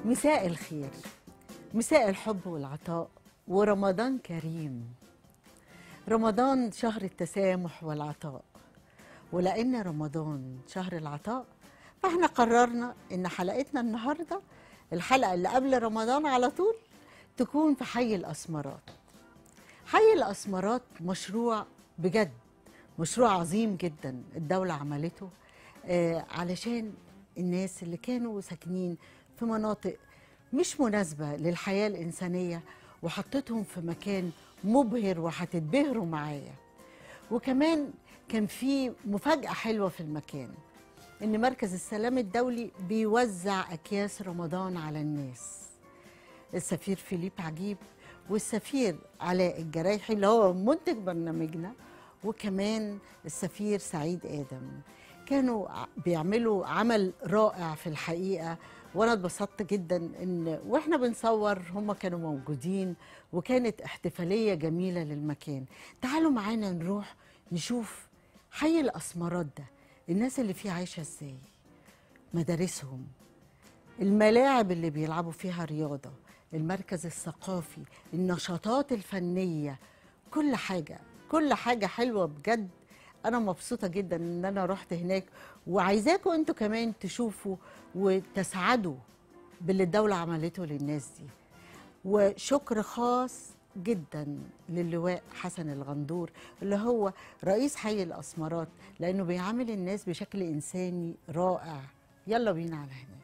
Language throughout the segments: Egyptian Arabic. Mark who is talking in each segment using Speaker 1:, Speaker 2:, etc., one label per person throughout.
Speaker 1: مساء الخير مساء الحب والعطاء ورمضان كريم رمضان شهر التسامح والعطاء ولأن رمضان شهر العطاء فاحنا قررنا ان حلقتنا النهارده الحلقه اللي قبل رمضان على طول تكون في حي الاسمرات حي الاسمرات مشروع بجد مشروع عظيم جدا الدوله عملته آه علشان الناس اللي كانوا ساكنين في مناطق مش مناسبه للحياه الانسانيه وحطتهم في مكان مبهر وهتتبهروا معايا وكمان كان في مفاجاه حلوه في المكان ان مركز السلام الدولي بيوزع اكياس رمضان على الناس السفير فيليب عجيب والسفير علاء الجرايحي اللي هو منتج برنامجنا وكمان السفير سعيد ادم كانوا بيعملوا عمل رائع في الحقيقه وانا اتبسطت جدا ان واحنا بنصور هم كانوا موجودين وكانت احتفاليه جميله للمكان تعالوا معانا نروح نشوف حي الاسمرات ده الناس اللي فيه عايشه ازاي مدارسهم الملاعب اللي بيلعبوا فيها رياضه المركز الثقافي النشاطات الفنيه كل حاجه كل حاجه حلوه بجد انا مبسوطه جدا ان انا رحت هناك وعايزاكم انتوا كمان تشوفوا وتسعدوا باللي الدوله عملته للناس دي وشكر خاص جدا للواء حسن الغندور اللي هو رئيس حي الاسمرات لانه بيعامل الناس بشكل انساني رائع يلا بينا على هناك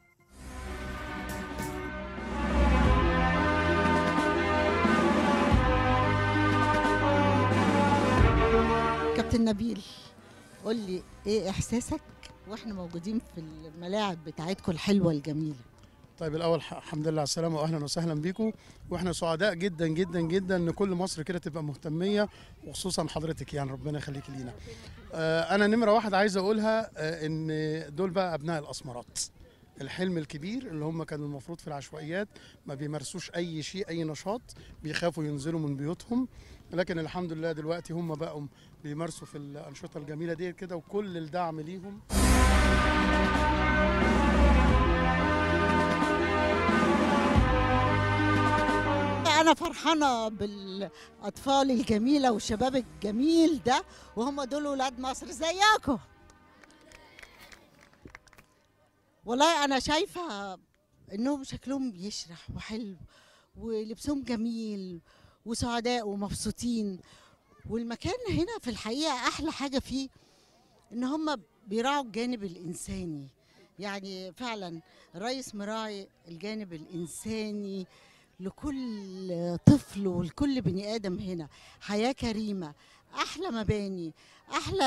Speaker 1: كابتن نبيل قول لي ايه احساسك واحنا موجودين في الملاعب بتاعتكم الحلوه الجميله
Speaker 2: طيب الاول الحمد لله على السلامه واهلا وسهلا بيكم واحنا سعداء جدا جدا جدا ان كل مصر كده تبقى مهتميه وخصوصا حضرتك يعني ربنا يخليك لينا آه انا نمره واحد عايز اقولها آه ان دول بقى ابناء الاسمرات الحلم الكبير اللي هم كانوا المفروض في العشوائيات ما بيمارسوش اي شيء اي نشاط بيخافوا ينزلوا من بيوتهم لكن الحمد لله دلوقتي هم بقوا بيمارسوا في الانشطه الجميله دي كده وكل الدعم ليهم
Speaker 1: انا فرحانه بالاطفال الجميله والشباب الجميل ده وهم دول ولاد مصر زيكم والله انا شايفه انهم شكلهم بيشرح وحلو ولبسهم جميل وسعداء ومبسوطين والمكان هنا في الحقيقه احلى حاجه فيه ان هم بيراعوا الجانب الانساني يعني فعلا الرئيس مراعي الجانب الانساني لكل طفل ولكل بني ادم هنا حياه كريمه احلى مباني احلى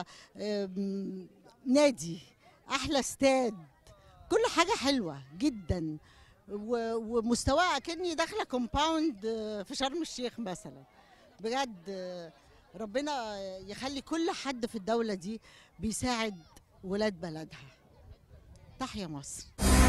Speaker 1: نادي احلى استاد كل حاجه حلوه جدا ومستواها كاني داخله كومباوند في شرم الشيخ مثلا بجد ربنا يخلي كل حد في الدوله دي بيساعد ولاد بلدها تحيا مصر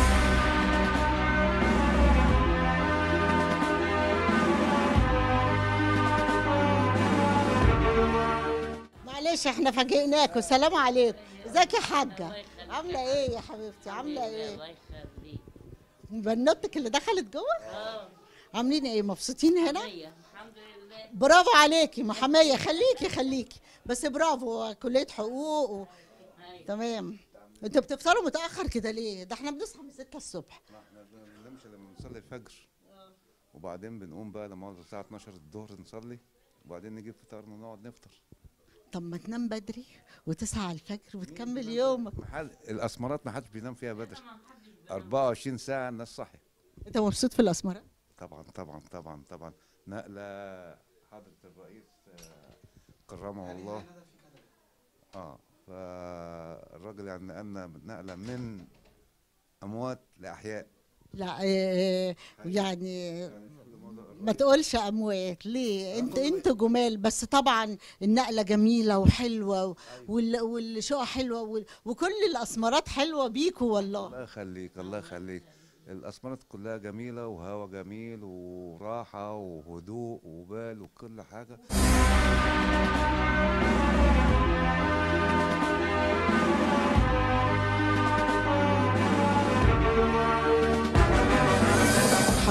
Speaker 1: معلش احنا فاجئناكم سلام عليكم ازيك يا حاجه عامله ايه يا حبيبتي عامله ايه بنوتك اللي دخلت جوه
Speaker 3: اه
Speaker 1: عاملين ايه مبسوطين هنا
Speaker 3: هي الحمد لله
Speaker 1: برافو عليكي محاميه خليكي خليكي بس برافو كليه حقوق و...
Speaker 3: هاي.
Speaker 1: تمام انتوا بتفطروا متاخر كده ليه ده احنا بنصحى من 6 الصبح
Speaker 4: ما احنا ما بننامش لما بنصلي الفجر وبعدين بنقوم بقى لما نقعد الساعة 12 الظهر نصلي وبعدين نجيب فطارنا ونقعد نفطر
Speaker 1: طب ما تنام بدري وتصحى على الفجر وتكمل يومك
Speaker 4: محل الاسمرات ما حدش بينام فيها بدري 24 ساعة الناس صاحية
Speaker 1: انت مبسوط في الاسمرات
Speaker 4: طبعا طبعا طبعا طبعا نقلة حضرة الرئيس آه، كرمه الله اه فالراجل يعني نقلنا نقلة من اموات لاحياء
Speaker 1: لا آه، يعني ما تقولش اموات ليه انت انتوا جمال بس طبعا النقله جميله وحلوه وال- والشقه حلوه وال- وكل الاسمرات حلوه بيكوا والله
Speaker 4: الله يخليك الله يخليك الاسمرات كلها جميله وهوا جميل وراحه وهدوء وبال وكل حاجه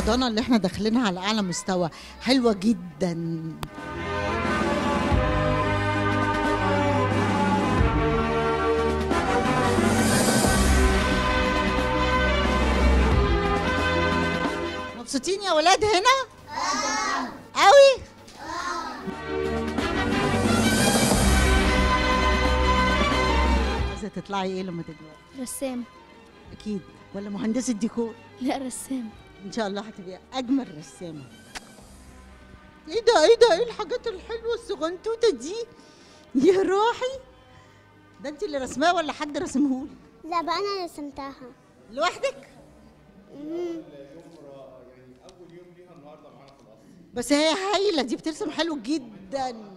Speaker 1: رمضان اللي احنا داخلينها على اعلى مستوى حلوه جدا مبسوطين يا ولاد هنا قوي عايزه تطلعي ايه لما تكبري
Speaker 3: رسام
Speaker 1: اكيد ولا مهندسه ديكور
Speaker 3: لا رسام
Speaker 1: ان شاء الله هتبقي اجمل رسامه ايه ده ايه ده ايه الحاجات الحلوه الصغنطوطه دي يا روحي ده انت اللي رسماه ولا حد رسمهولي
Speaker 3: لا بقى انا رسمتها
Speaker 1: لوحدك بس هي هايله دي بترسم حلو جدا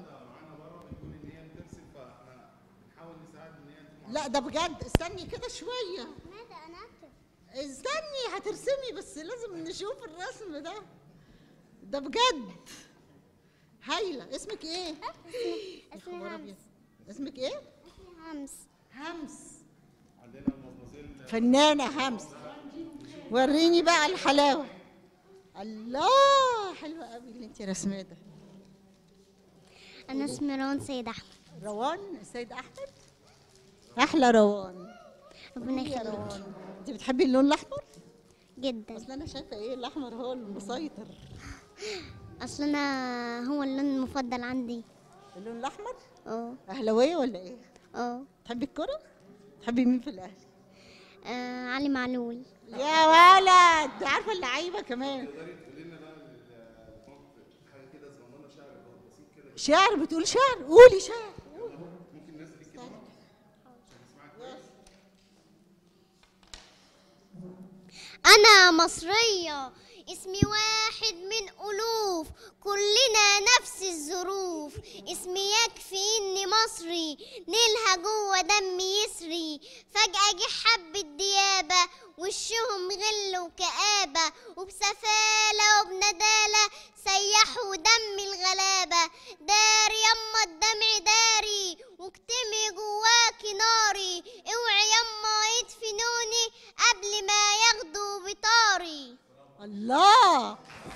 Speaker 1: لا ده بجد استني كده شويه
Speaker 3: ماذا انا اكتب
Speaker 1: استني هترسمي بس لازم نشوف الرسم ده ده بجد هايله اسمك ايه يا
Speaker 3: اسمي
Speaker 1: خبر
Speaker 3: همس
Speaker 1: أبيض. اسمك ايه
Speaker 3: اسمي همس
Speaker 1: همس فنانه همس وريني بقى الحلاوه الله حلوه قوي اللي انت رسماه ده
Speaker 3: انا اسمي روان سيد احمد
Speaker 1: روان السيد احمد احلى روان
Speaker 3: ربنا
Speaker 1: يا
Speaker 3: يخليك
Speaker 1: روان انت بتحبي اللون الاحمر
Speaker 3: جدا
Speaker 1: اصل انا شايفه ايه الاحمر هو المسيطر
Speaker 3: اصل انا هو اللون المفضل عندي
Speaker 1: اللون الاحمر
Speaker 3: اه
Speaker 1: اهلاويه ولا ايه
Speaker 3: اه
Speaker 1: تحبي الكرة؟ تحبي مين في الأهلي؟
Speaker 3: آه، علي معلول
Speaker 1: يا ولد عارفة اللعيبة كمان شعر بتقول شعر قولي شعر
Speaker 3: أنا مصرية اسمي واحد من ألوف كلنا نفس الظروف اسمي يكفي إني مصري نيلها جوه دمي يسري فجأة جه حبة ديابة وشهم غل وكآبة وبسفالة وبندالة سيحوا دم الغلابة داري يما الدمع داري واكتمي جواكي ناري اوعي يما يدفنوني قبل ما ياخدوا بطاري
Speaker 1: الله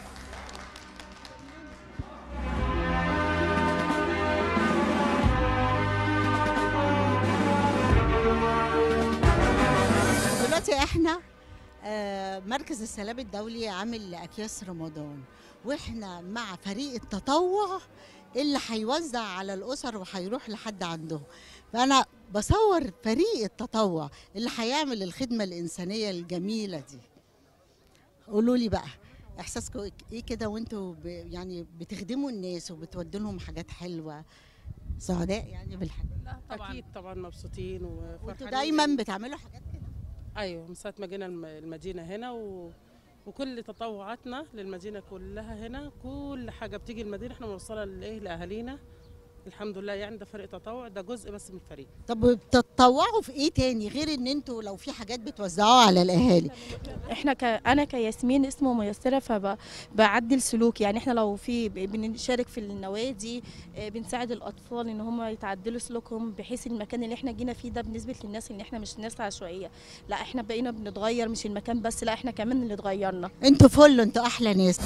Speaker 1: دلوقتي احنا آه، مركز السلام الدولي عامل اكياس رمضان واحنا مع فريق التطوع اللي هيوزع على الاسر وهيروح لحد عندهم فانا بصور فريق التطوع اللي هيعمل الخدمه الانسانيه الجميله دي قولوا لي بقى احساسكم ايه كده وانتوا ب- يعني بتخدموا الناس وبتودوا لهم حاجات حلوه سعداء يعني بالحاجات
Speaker 5: طبعا اكيد طبعا مبسوطين وفرحانين
Speaker 1: وانتوا دايما بتعملوا حاجات كده
Speaker 5: ايوه من ساعه ما جينا الم- المدينه هنا و... وكل تطوعاتنا للمدينه كلها هنا كل حاجه بتيجي المدينه احنا بنوصلها لايه لاهالينا الحمد لله يعني ده فريق تطوع ده جزء بس من الفريق
Speaker 1: طب بتتطوعوا في ايه تاني غير ان انتوا لو في حاجات بتوزعوها على الاهالي
Speaker 6: احنا ك... انا كياسمين اسمه ميسره فبعدل سلوك يعني احنا لو في ب- بنشارك في النوادي آه، بنساعد الاطفال ان هم يتعدلوا سلوكهم بحيث المكان اللي احنا جينا فيه ده بالنسبه للناس ان احنا مش ناس عشوائيه لا احنا بقينا بنتغير مش المكان بس لا احنا كمان اللي اتغيرنا
Speaker 1: انتوا فل انتوا احلى ناس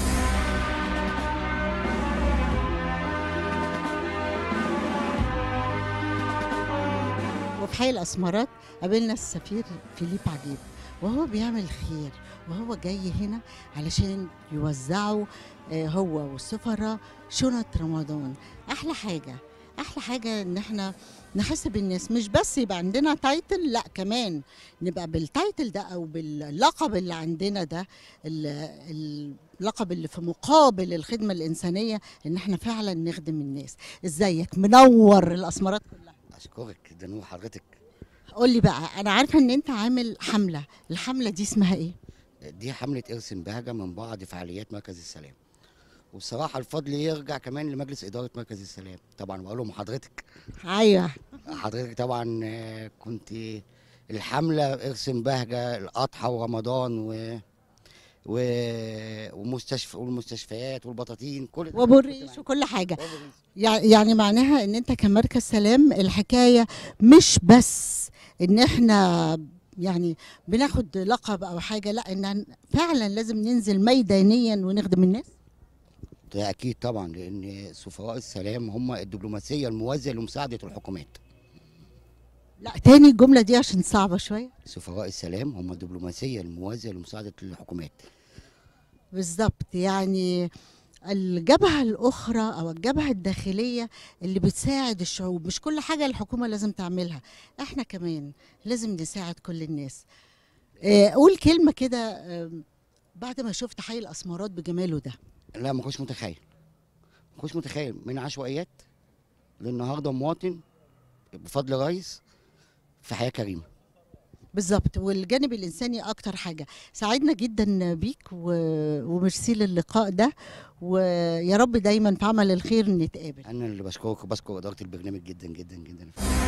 Speaker 1: وفي حي الاسمرات قابلنا السفير فيليب عجيب وهو بيعمل خير وهو جاي هنا علشان يوزعوا آه، هو والسفراء شنط رمضان احلى حاجه احلى حاجه ان احنا نحس بالناس مش بس يبقى عندنا تايتل لا كمان نبقى بالتايتل ده او باللقب اللي عندنا ده ال- اللقب اللي في مقابل الخدمه الانسانيه ان احنا فعلا نخدم الناس ازيك منور الاسمرات كلها
Speaker 7: اشكرك ده نور حضرتك
Speaker 1: قول لي بقى انا عارفه ان انت عامل حمله الحمله دي اسمها ايه
Speaker 7: دي حمله ارسم بهجه من بعض فعاليات مركز السلام وبصراحه الفضل يرجع كمان لمجلس اداره مركز السلام طبعا بقول لهم حضرتك
Speaker 1: ايوه
Speaker 7: حضرتك طبعا آه، كنت الحمله ارسم بهجه الاضحى ورمضان و و ومستشفى والمستشفيات والبطاطين كل ده
Speaker 1: وابو
Speaker 7: كنت
Speaker 1: الريش
Speaker 7: معاك.
Speaker 1: وكل حاجه
Speaker 7: وأبو الريش.
Speaker 1: يع- يعني معناها ان انت كمركز سلام الحكايه مش بس ان احنا يعني بناخد لقب او حاجه لا ان فعلا لازم ننزل ميدانيا ونخدم الناس
Speaker 7: ده اكيد طبعا لان سفراء السلام هم الدبلوماسيه الموازيه لمساعده الحكومات
Speaker 1: لا تاني الجمله دي عشان صعبه شويه
Speaker 7: سفراء السلام هم الدبلوماسيه الموازيه لمساعده الحكومات
Speaker 1: بالظبط يعني الجبهة الأخرى أو الجبهة الداخلية اللي بتساعد الشعوب مش كل حاجة الحكومة لازم تعملها احنا كمان لازم نساعد كل الناس آه، قول كلمة كده آه، بعد ما شفت حي الأسمرات بجماله ده
Speaker 7: لا ما كنتش متخيل ما كنتش متخيل من عشوائيات للنهارده مواطن بفضل رئيس في حياه كريمه
Speaker 1: بالظبط والجانب الإنساني أكتر حاجة سعدنا جدا بيك و... وميرسي للقاء ده ويا رب دايما في عمل الخير نتقابل
Speaker 7: انا اللي بشكرك وبشكر اداره البرنامج جدا جدا جدا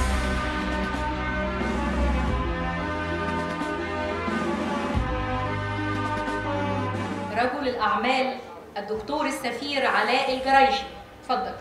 Speaker 8: رجل الأعمال الدكتور السفير علاء الجرايشي اتفضل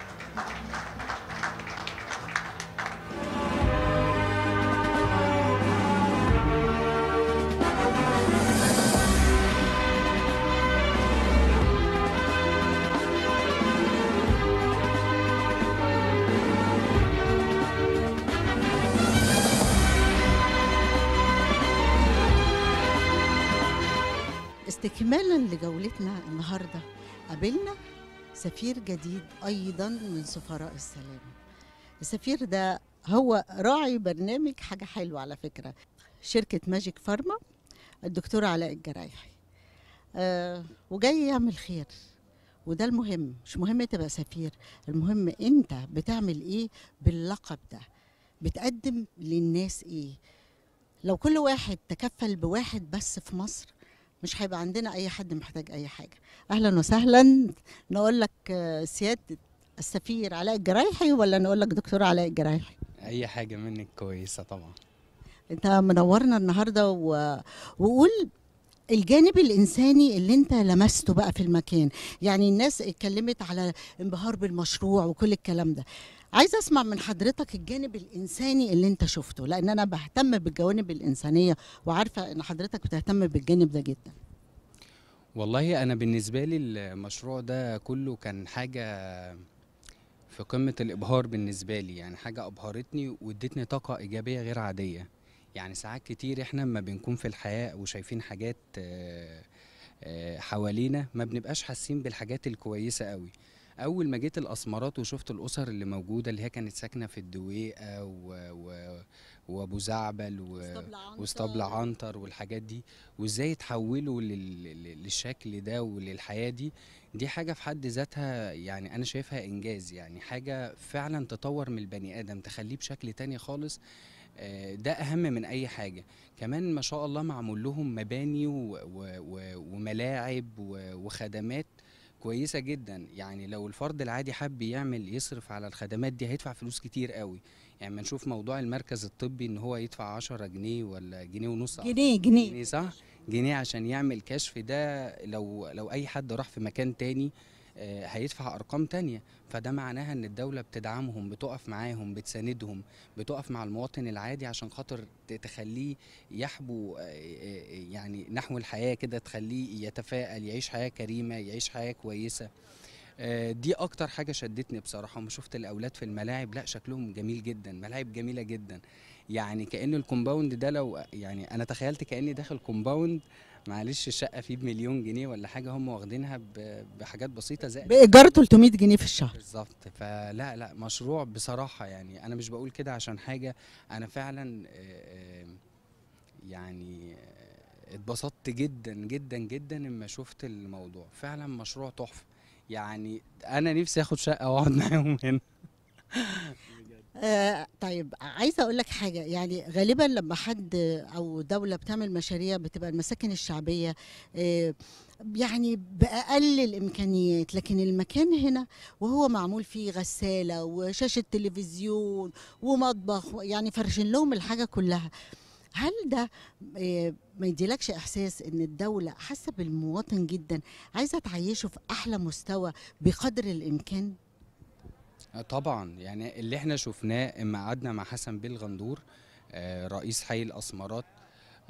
Speaker 1: استكمالا لجولتنا النهارده قابلنا سفير جديد ايضا من سفراء السلام السفير ده هو راعي برنامج حاجه حلوه على فكره شركه ماجيك فارما الدكتور علاء الجرايحي آه وجاي يعمل خير وده المهم مش مهم تبقى سفير المهم انت بتعمل ايه باللقب ده بتقدم للناس ايه لو كل واحد تكفل بواحد بس في مصر مش هيبقى عندنا اي حد محتاج اي حاجه اهلا وسهلا نقول لك آه، سياده السفير علاء الجرايحي ولا نقول لك دكتور علاء الجرايحي
Speaker 9: اي حاجه منك كويسه طبعا
Speaker 1: انت منورنا النهارده و... وقول الجانب الانساني اللي انت لمسته بقى في المكان يعني الناس اتكلمت على انبهار بالمشروع وكل الكلام ده عايزه اسمع من حضرتك الجانب الانساني اللي انت شفته لان انا بهتم بالجوانب الانسانيه وعارفه ان حضرتك بتهتم بالجانب ده جدا
Speaker 9: والله انا بالنسبه لي المشروع ده كله كان حاجه في قمه الابهار بالنسبه لي يعني حاجه ابهرتني وادتني طاقه ايجابيه غير عاديه يعني ساعات كتير احنا لما بنكون في الحياه وشايفين حاجات آه، آه، حوالينا ما بنبقاش حاسين بالحاجات الكويسه قوي اول ما جيت الاسمرات وشفت الاسر اللي موجوده اللي هي كانت ساكنه في الدويقه و... و... وابو زعبل و... واسطبل عنتر والحاجات دي وازاي اتحولوا لل... لل- للشكل ده وللحياه دي دي حاجه في حد ذاتها يعني انا شايفها انجاز يعني حاجه فعلا تطور من البني ادم تخليه بشكل تاني خالص آه، ده اهم من اي حاجه كمان ما شاء الله معمول لهم مباني و... و... و... وملاعب و... وخدمات كويسه جدا يعني لو الفرد العادي حب يعمل يصرف على الخدمات دي هيدفع فلوس كتير قوي يعني ما نشوف موضوع المركز الطبي ان هو يدفع 10 جنيه ولا جنيه ونص
Speaker 1: جنيه جنيه
Speaker 9: جنيه صح جنيه عشان يعمل كشف ده لو لو اي حد راح في مكان تاني آه، هيدفع ارقام تانية فده معناها ان الدولة بتدعمهم بتقف معاهم بتساندهم بتقف مع المواطن العادي عشان خاطر ت- تخليه يحبو آه، آه، يعني نحو الحياة كده تخليه يتفائل يعيش حياة كريمة يعيش حياة كويسة آه، دي اكتر حاجة شدتني بصراحة وما شفت الاولاد في الملاعب لا شكلهم جميل جدا ملاعب جميلة جدا يعني كأن الكومباوند ده لو يعني انا تخيلت كأني داخل كومباوند معلش الشقة فيه بمليون جنيه ولا حاجة هم واخدينها ب- بحاجات بسيطة زي
Speaker 1: بايجار 300 جنيه في الشهر
Speaker 9: بالظبط فلا لا مشروع بصراحة يعني أنا مش بقول كده عشان حاجة أنا فعلا آه، آه، يعني آه، اتبسطت جدا جدا جدا لما شفت الموضوع فعلا مشروع تحفة يعني أنا نفسي آخد شقة وأقعد معاهم هنا
Speaker 1: آه طيب عايزه اقول لك حاجه يعني غالبا لما حد او دوله بتعمل مشاريع بتبقى المساكن الشعبيه آه يعني باقل الامكانيات لكن المكان هنا وهو معمول فيه غساله وشاشه تلفزيون ومطبخ يعني فرشين لهم الحاجه كلها هل ده آه، ما يديلكش احساس ان الدوله حاسه بالمواطن جدا عايزه تعيشه في احلى مستوى بقدر الامكان
Speaker 9: آه، طبعا يعني اللي احنا شفناه اما قعدنا مع حسن بيه الغندور آه، رئيس حي الاسمرات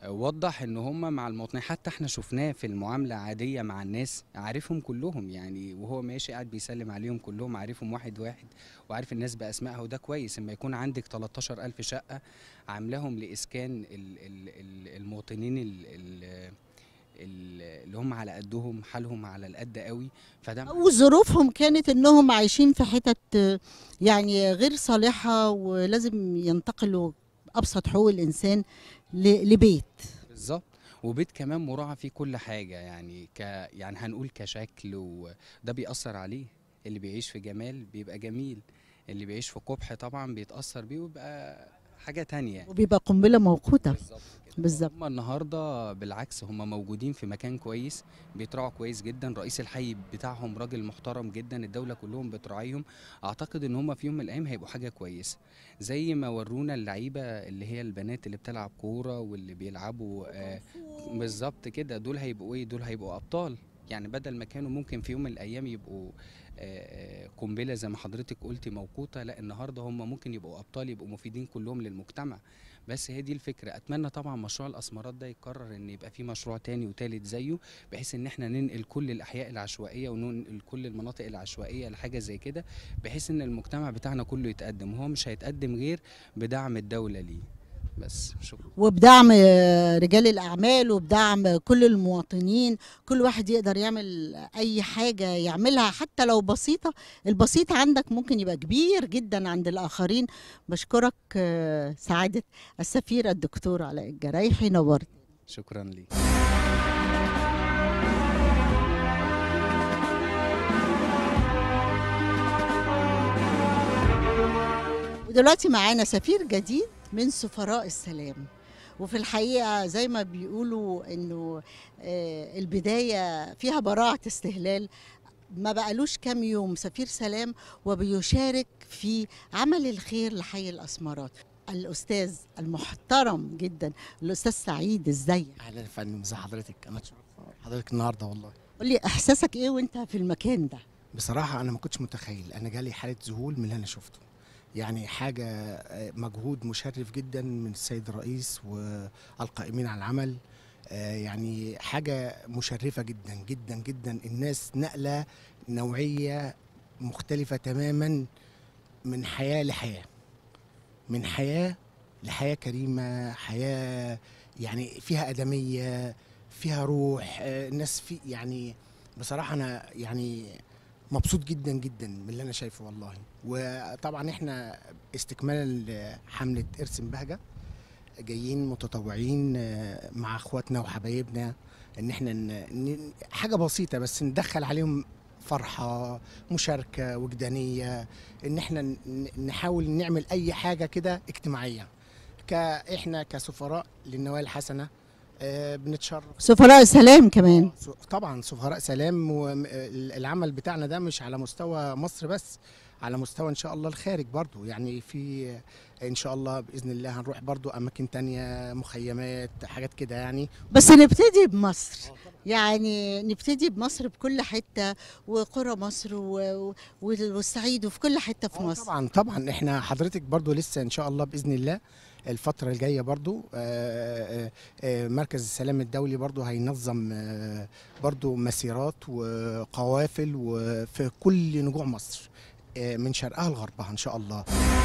Speaker 9: وضح ان هم مع المواطنين حتى احنا شفناه في المعامله عاديه مع الناس عارفهم كلهم يعني وهو ماشي قاعد بيسلم عليهم كلهم عارفهم واحد واحد وعارف الناس باسمائها وده كويس اما يكون عندك 13000 شقه عاملاهم لاسكان ال- ال- ال- المواطنين ال- ال- ال- اللي هم على قدهم حالهم على القد قوي فده
Speaker 1: وظروفهم كانت انهم عايشين في حتت آه، يعني غير صالحه ولازم ينتقلوا ابسط حقوق الانسان ل- لبيت
Speaker 9: بالظبط وبيت كمان مراعى فيه كل حاجة يعني ك يعني هنقول كشكل وده بيأثر عليه اللي بيعيش في جمال بيبقى جميل اللي بيعيش في قبح طبعا بيتأثر بيه ويبقى حاجة تانية
Speaker 1: وبيبقى قنبله موقوته
Speaker 9: بالظبط كده.
Speaker 1: بالظبط
Speaker 9: هم النهارده بالعكس هم موجودين في مكان كويس بيتراعوا كويس جدا رئيس الحي بتاعهم راجل محترم جدا الدوله كلهم بتراعيهم اعتقد ان هم في يوم من الايام هيبقوا حاجه كويسه زي ما ورونا اللعيبه اللي هي البنات اللي بتلعب كوره واللي بيلعبوا آه بالظبط كده دول هيبقوا ايه دول هيبقوا ابطال يعني بدل ما كانوا ممكن في يوم من الايام يبقوا آه، آه، قنبله زي ما حضرتك قلتي موقوته لا النهارده هم ممكن يبقوا ابطال يبقوا مفيدين كلهم للمجتمع بس هي دي الفكره اتمنى طبعا مشروع الاسمرات ده يتكرر ان يبقى في مشروع تاني وتالت زيه بحيث ان احنا ننقل كل الاحياء العشوائيه وننقل كل المناطق العشوائيه لحاجه زي كده بحيث ان المجتمع بتاعنا كله يتقدم وهو مش هيتقدم غير بدعم الدوله ليه بس شكرا
Speaker 1: وبدعم آه، رجال الاعمال وبدعم كل المواطنين كل واحد يقدر يعمل اي حاجه يعملها حتى لو بسيطه البسيط عندك ممكن يبقى كبير جدا عند الاخرين بشكرك آه، سعاده السفيره الدكتور علاء الجرايحي نورت
Speaker 9: شكرا ليك
Speaker 1: ودلوقتي معانا سفير جديد من سفراء السلام وفي الحقيقة زي ما بيقولوا انه آه، البداية فيها براعة استهلال ما بقالوش كام يوم سفير سلام وبيشارك في عمل الخير لحي الأسمرات الأستاذ المحترم جدا الأستاذ سعيد ازيك
Speaker 10: اهلا يا فندم ازي حضرتك انا اتشرف حضرتك النهارده والله
Speaker 1: قول لي إحساسك إيه وأنت في المكان ده
Speaker 10: بصراحه انا ما كنتش متخيل انا جالي حاله ذهول من اللي انا شفته يعني حاجه آه، مجهود مشرف جدا من السيد الرئيس والقائمين على العمل آه، يعني حاجه مشرفه جدا جدا جدا الناس نقله نوعيه مختلفه تماما من حياه لحياه من حياه لحياه كريمه حياه يعني فيها ادميه فيها روح آه، الناس في يعني بصراحه انا يعني مبسوط جدا جدا من اللي انا شايفه والله وطبعا احنا استكمالا لحمله ارسم بهجه جايين متطوعين آه، مع اخواتنا وحبايبنا ان احنا ن... ن... حاجه بسيطه بس ندخل عليهم فرحه مشاركه وجدانيه ان احنا ن- نحاول نعمل اي حاجه كده اجتماعيه كاحنا كسفراء للنوايا الحسنه آه، بنتشرف
Speaker 1: سفراء السلام كمان
Speaker 10: س- طبعا سفراء سلام والعمل بتاعنا ده مش على مستوى مصر بس على مستوى ان شاء الله الخارج برضو يعني في ان شاء الله باذن الله هنروح برضو اماكن تانية مخيمات حاجات كده يعني
Speaker 1: بس نبتدي بمصر يعني نبتدي بمصر بكل حتة وقرى مصر و... و- والصعيد وفي كل حتة في مصر
Speaker 10: طبعا طبعا احنا حضرتك برضو لسه ان شاء الله باذن الله الفترة الجاية برضو آه، آه، آه، مركز السلام الدولي برضو هينظم آه، برضو مسيرات وقوافل وفي كل نجوع مصر آه، من شرقها لغربها ان شاء الله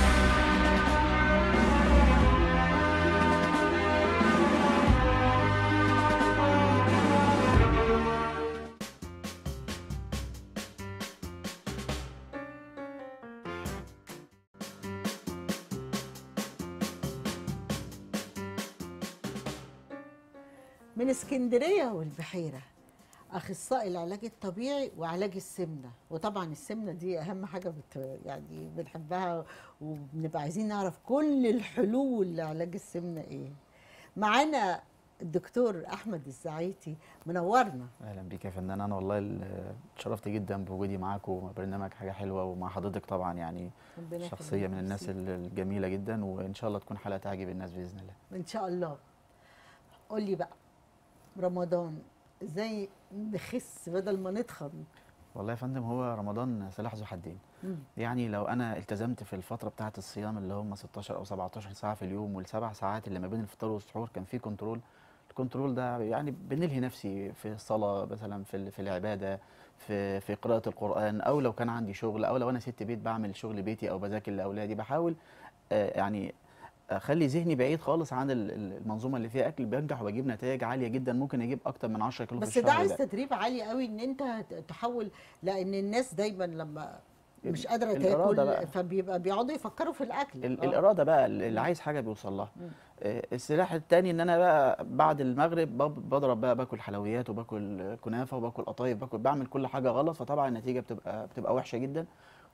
Speaker 1: من اسكندرية والبحيرة أخصائي العلاج الطبيعي وعلاج السمنة وطبعا السمنة دي أهم حاجة بت يعني بنحبها وبنبقى عايزين نعرف كل الحلول لعلاج السمنة إيه معانا الدكتور أحمد الزعيتي منورنا
Speaker 11: اهلا بيك يا فنان انا والله ال- اتشرفت جدا بوجودي معاكم برنامج حاجه حلوه ومع حضرتك طبعا يعني
Speaker 1: ربنا
Speaker 11: شخصيه
Speaker 1: يخليك،
Speaker 11: من الناس
Speaker 1: ميرسي.
Speaker 11: ال- الجميله جدا وان شاء الله تكون حلقه تعجب الناس باذن الله
Speaker 1: إن شاء الله قول لي بقى رمضان إزاي نخس بدل ما نتخن
Speaker 11: والله يا فندم هو رمضان سلاح ذو حدين
Speaker 1: مم.
Speaker 11: يعني لو انا التزمت في الفتره بتاعه الصيام اللي هم 16 او 17 ساعه في اليوم والسبع ساعات اللي ما بين الفطار والسحور كان في كنترول الكنترول ده يعني بنلهي نفسي في الصلاه مثلا في ال- في العباده في في قراءه القران او لو كان عندي شغل او لو انا ست بيت بعمل شغل بيتي او بذاكر لاولادي بحاول آه، يعني اخلي ذهني بعيد خالص عن ال- ال- المنظومه اللي فيها اكل بنجح وبجيب نتائج عاليه جدا ممكن اجيب اكتر من 10 كيلو في
Speaker 1: بس ده
Speaker 11: الشهر
Speaker 1: عايز تدريب عالي قوي ان انت ت- تحول لان الناس دايما لما مش قادره
Speaker 11: الإرادة
Speaker 1: تاكل
Speaker 11: بقى.
Speaker 1: فبيبقى بيقعدوا يفكروا في الاكل
Speaker 11: ال-
Speaker 1: آه.
Speaker 11: الاراده بقى اللي عايز حاجه بيوصل لها
Speaker 1: مم.
Speaker 11: آه، السلاح التاني ان انا بقى بعد المغرب بب- بضرب بقى باكل حلويات وباكل كنافه وباكل قطايف باكل بعمل كل حاجه غلط فطبعا النتيجه بتبقى بتبقى وحشه جدا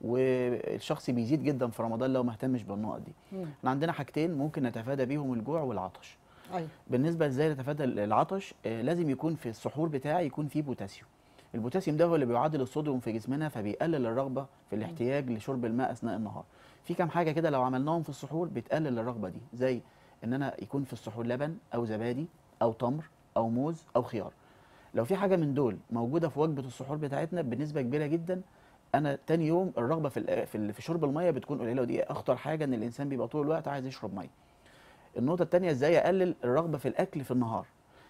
Speaker 11: والشخص بيزيد جدا في رمضان لو ما اهتمش بالنقط دي
Speaker 1: مم.
Speaker 11: احنا عندنا حاجتين ممكن نتفادى بيهم الجوع والعطش
Speaker 1: ايوه
Speaker 11: بالنسبه ازاي نتفادى العطش آه، لازم يكون في السحور بتاعي يكون فيه بوتاسيوم البوتاسيوم ده هو اللي بيعادل الصوديوم في جسمنا فبيقلل الرغبه في الاحتياج لشرب الماء اثناء النهار في كام حاجه كده لو عملناهم في السحور بتقلل الرغبه دي زي ان انا يكون في السحور لبن او زبادي او تمر او موز او خيار لو في حاجه من دول موجوده في وجبه السحور بتاعتنا بنسبه كبيره جدا انا تاني يوم الرغبه في ال- في ال- في شرب الميه بتكون قليله ودي اخطر حاجه ان الانسان بيبقى طول الوقت عايز يشرب ميه النقطه التانيه ازاي اقلل الرغبه في الاكل في النهار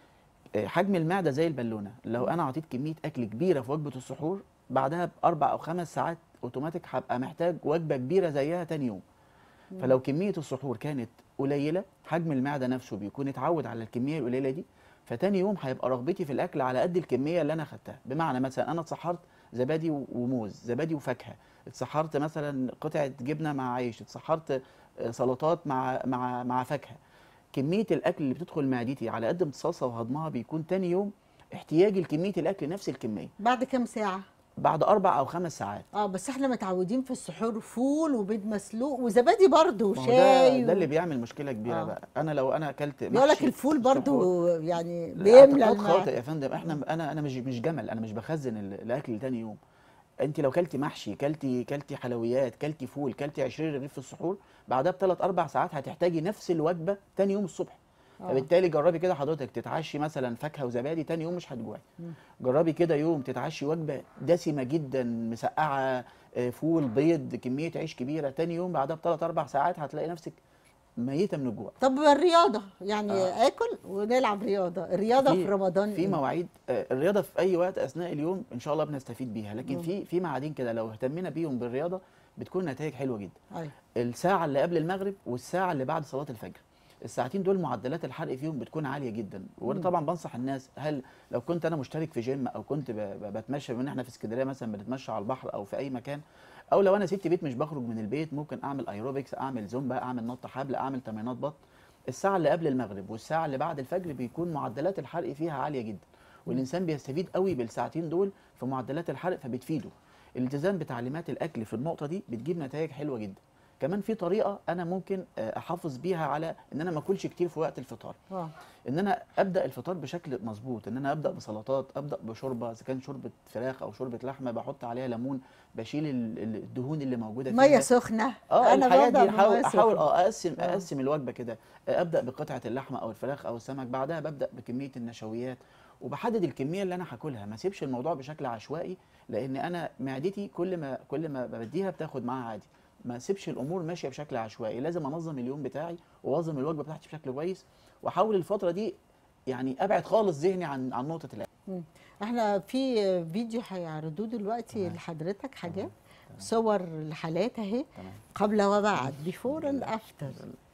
Speaker 11: آه، حجم المعده زي البالونه لو انا عطيت كميه اكل كبيره في وجبه السحور بعدها باربع او خمس ساعات اوتوماتيك هبقى محتاج وجبه كبيره زيها تاني يوم فلو كميه السحور كانت قليله حجم المعده نفسه بيكون اتعود على الكميه القليله دي فتاني يوم هيبقى رغبتي في الاكل على قد الكميه اللي انا خدتها بمعنى مثلا انا اتسحرت زبادي و- وموز زبادي وفاكهه اتسحرت مثلا قطعه جبنه مع عيش اتسحرت آه، سلطات مع مع مع فاكهه كميه الاكل اللي بتدخل معدتي على قد امتصاصها وهضمها بيكون تاني يوم احتياجي لكميه الاكل نفس الكميه
Speaker 1: بعد كام ساعه
Speaker 11: بعد اربع او خمس ساعات
Speaker 1: اه بس احنا متعودين في السحور فول وبيض مسلوق وزبادي برضه
Speaker 11: ما هو
Speaker 1: وشاي
Speaker 11: ده, ده
Speaker 1: و-
Speaker 11: اللي بيعمل مشكله كبيره
Speaker 1: آه.
Speaker 11: بقى انا لو انا اكلت
Speaker 1: بيقول لك
Speaker 11: محشي
Speaker 1: الفول
Speaker 11: السحور-
Speaker 1: برضه يعني
Speaker 11: لا،
Speaker 1: بيملى
Speaker 11: اعتقاد خاطئ
Speaker 1: الماء
Speaker 11: يا فندم احنا انا انا مش مش جمل انا مش بخزن ال- الاكل لتاني يوم انت لو كلتي محشي كلتي كلتي حلويات كلتي فول كلتي 20 رغيف في السحور بعدها بثلاث اربع ساعات هتحتاجي نفس الوجبه تاني يوم الصبح
Speaker 1: آه.
Speaker 11: فبالتالي جربي كده حضرتك تتعشي مثلا فاكهه وزبادي تاني يوم مش هتجوعي
Speaker 1: مم.
Speaker 11: جربي كده يوم تتعشي وجبه دسمه جدا مسقعه آه، فول بيض كميه عيش كبيره تاني يوم بعدها بثلاث اربع ساعات هتلاقي نفسك ميته من الجوع
Speaker 1: طب الرياضه يعني
Speaker 11: آه.
Speaker 1: اكل ونلعب رياضه الرياضه في, رمضان
Speaker 11: في
Speaker 1: إيه؟
Speaker 11: مواعيد آه، الرياضه في اي وقت اثناء اليوم ان شاء الله بنستفيد بيها لكن
Speaker 1: مم.
Speaker 11: في في معادين كده لو اهتمينا بيهم بالرياضه بتكون نتائج حلوه جدا
Speaker 1: أيوة.
Speaker 11: الساعه اللي قبل المغرب والساعه اللي بعد صلاه الفجر الساعتين دول معدلات الحرق فيهم بتكون عاليه جدا وانا
Speaker 1: مم.
Speaker 11: طبعا بنصح الناس هل لو كنت انا مشترك في جيم او كنت ب- ب- بتمشى بما ان احنا في اسكندريه مثلا بنتمشى على البحر او في اي مكان او لو انا ست بيت مش بخرج من البيت ممكن اعمل ايروبكس اعمل زومبا اعمل نط حبل اعمل تمرينات بطن الساعه اللي قبل المغرب والساعه اللي بعد الفجر بيكون معدلات الحرق فيها عاليه جدا والانسان بيستفيد قوي بالساعتين دول في معدلات الحرق فبتفيده الالتزام بتعليمات الاكل في النقطه دي بتجيب نتائج حلوه جدا كمان في طريقه انا ممكن آه، احافظ بيها على ان انا ما اكلش كتير في وقت الفطار
Speaker 1: اه
Speaker 11: ان انا ابدا الفطار بشكل مظبوط ان انا ابدا بسلطات ابدا بشوربه اذا كان شوربه فراخ او شوربه لحمه بحط عليها ليمون بشيل ال- ال- الدهون اللي موجوده فيها
Speaker 1: ميه سخنه
Speaker 11: اه
Speaker 1: انا
Speaker 11: الحاجات
Speaker 1: ببدأ
Speaker 11: دي احاول
Speaker 1: بمية
Speaker 11: احاول
Speaker 1: سخنة.
Speaker 11: اه اقسم
Speaker 1: آه.
Speaker 11: اقسم الوجبه كده آه، ابدا بقطعه اللحمه او الفراخ او السمك بعدها ببدا بكميه النشويات وبحدد الكميه اللي انا هاكلها ما اسيبش الموضوع بشكل عشوائي لان انا معدتي كل ما كل ما بديها بتاخد معاها عادي ما اسيبش الامور ماشيه بشكل عشوائي لازم انظم اليوم بتاعي واوظم الوجبه بتاعتي بشكل كويس واحاول الفتره دي يعني ابعد خالص ذهني عن عن نقطه الاكل
Speaker 1: مم. احنا في فيديو هيعرضوه دلوقتي لحضرتك حاجات صور الحالات اهي
Speaker 11: تمام.
Speaker 1: قبل وبعد بيفور اند افتر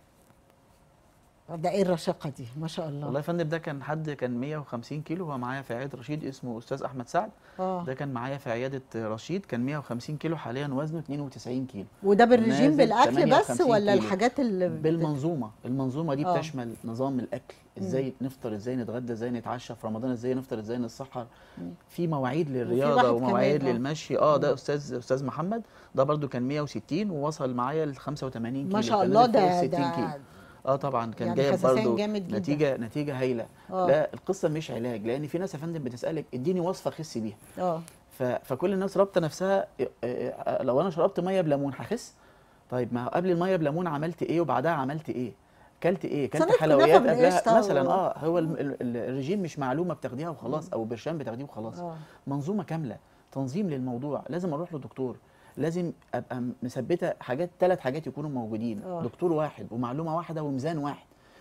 Speaker 1: ده ايه الرشاقه دي ما شاء الله
Speaker 11: والله يا فندم ده كان حد كان 150 كيلو هو معايا في عياده رشيد اسمه استاذ احمد سعد
Speaker 1: اه
Speaker 11: ده كان معايا في عياده رشيد كان 150 كيلو حاليا وزنه 92 كيلو
Speaker 1: وده بالرجيم
Speaker 11: نازل
Speaker 1: بالاكل بس
Speaker 11: 58
Speaker 1: ولا
Speaker 11: كيلو.
Speaker 1: الحاجات اللي بت-
Speaker 11: بالمنظومه المنظومه دي
Speaker 1: آه.
Speaker 11: بتشمل نظام الاكل ازاي نفطر ازاي نتغدى ازاي نتعشى في رمضان ازاي نفطر ازاي نتسحر
Speaker 1: مم.
Speaker 11: في مواعيد
Speaker 1: واحد
Speaker 11: للرياضه ومواعيد
Speaker 1: كمان، آه.
Speaker 11: للمشي اه ده
Speaker 1: مم.
Speaker 11: استاذ استاذ محمد ده برده كان 160 ووصل معايا ل 85 كيلو
Speaker 1: ما شاء
Speaker 11: كان
Speaker 1: الله
Speaker 11: نازل فوق
Speaker 1: ده
Speaker 11: ال 60 كيلو
Speaker 1: ده
Speaker 11: اه طبعا كان
Speaker 1: يعني
Speaker 11: جايب
Speaker 1: خسسان
Speaker 11: برضه
Speaker 1: جامد جدا.
Speaker 11: نتيجه نتيجه هايله
Speaker 1: آه.
Speaker 11: لا القصه مش علاج لان في ناس يا فندم بتسالك اديني وصفه اخس بيها
Speaker 1: اه
Speaker 11: ف... فكل الناس رابطه نفسها إيه- إيه- لو انا شربت ميه بليمون هخس طيب ما هو قبل الميه بليمون عملت ايه وبعدها عملت ايه كلت ايه كلت
Speaker 1: صينية كنافة
Speaker 11: حلويات
Speaker 1: بالقشطة
Speaker 11: قبلها مثلا
Speaker 1: و-
Speaker 11: اه هو ال- ال- ال- الرجيم مش معلومه بتاخديها وخلاص او برشام بتاخديه وخلاص
Speaker 1: اه
Speaker 11: منظومه كامله تنظيم للموضوع لازم اروح لدكتور لازم ابقى مثبته حاجات ثلاث حاجات يكونوا موجودين
Speaker 1: آه.
Speaker 11: دكتور واحد ومعلومه واحده وميزان واحد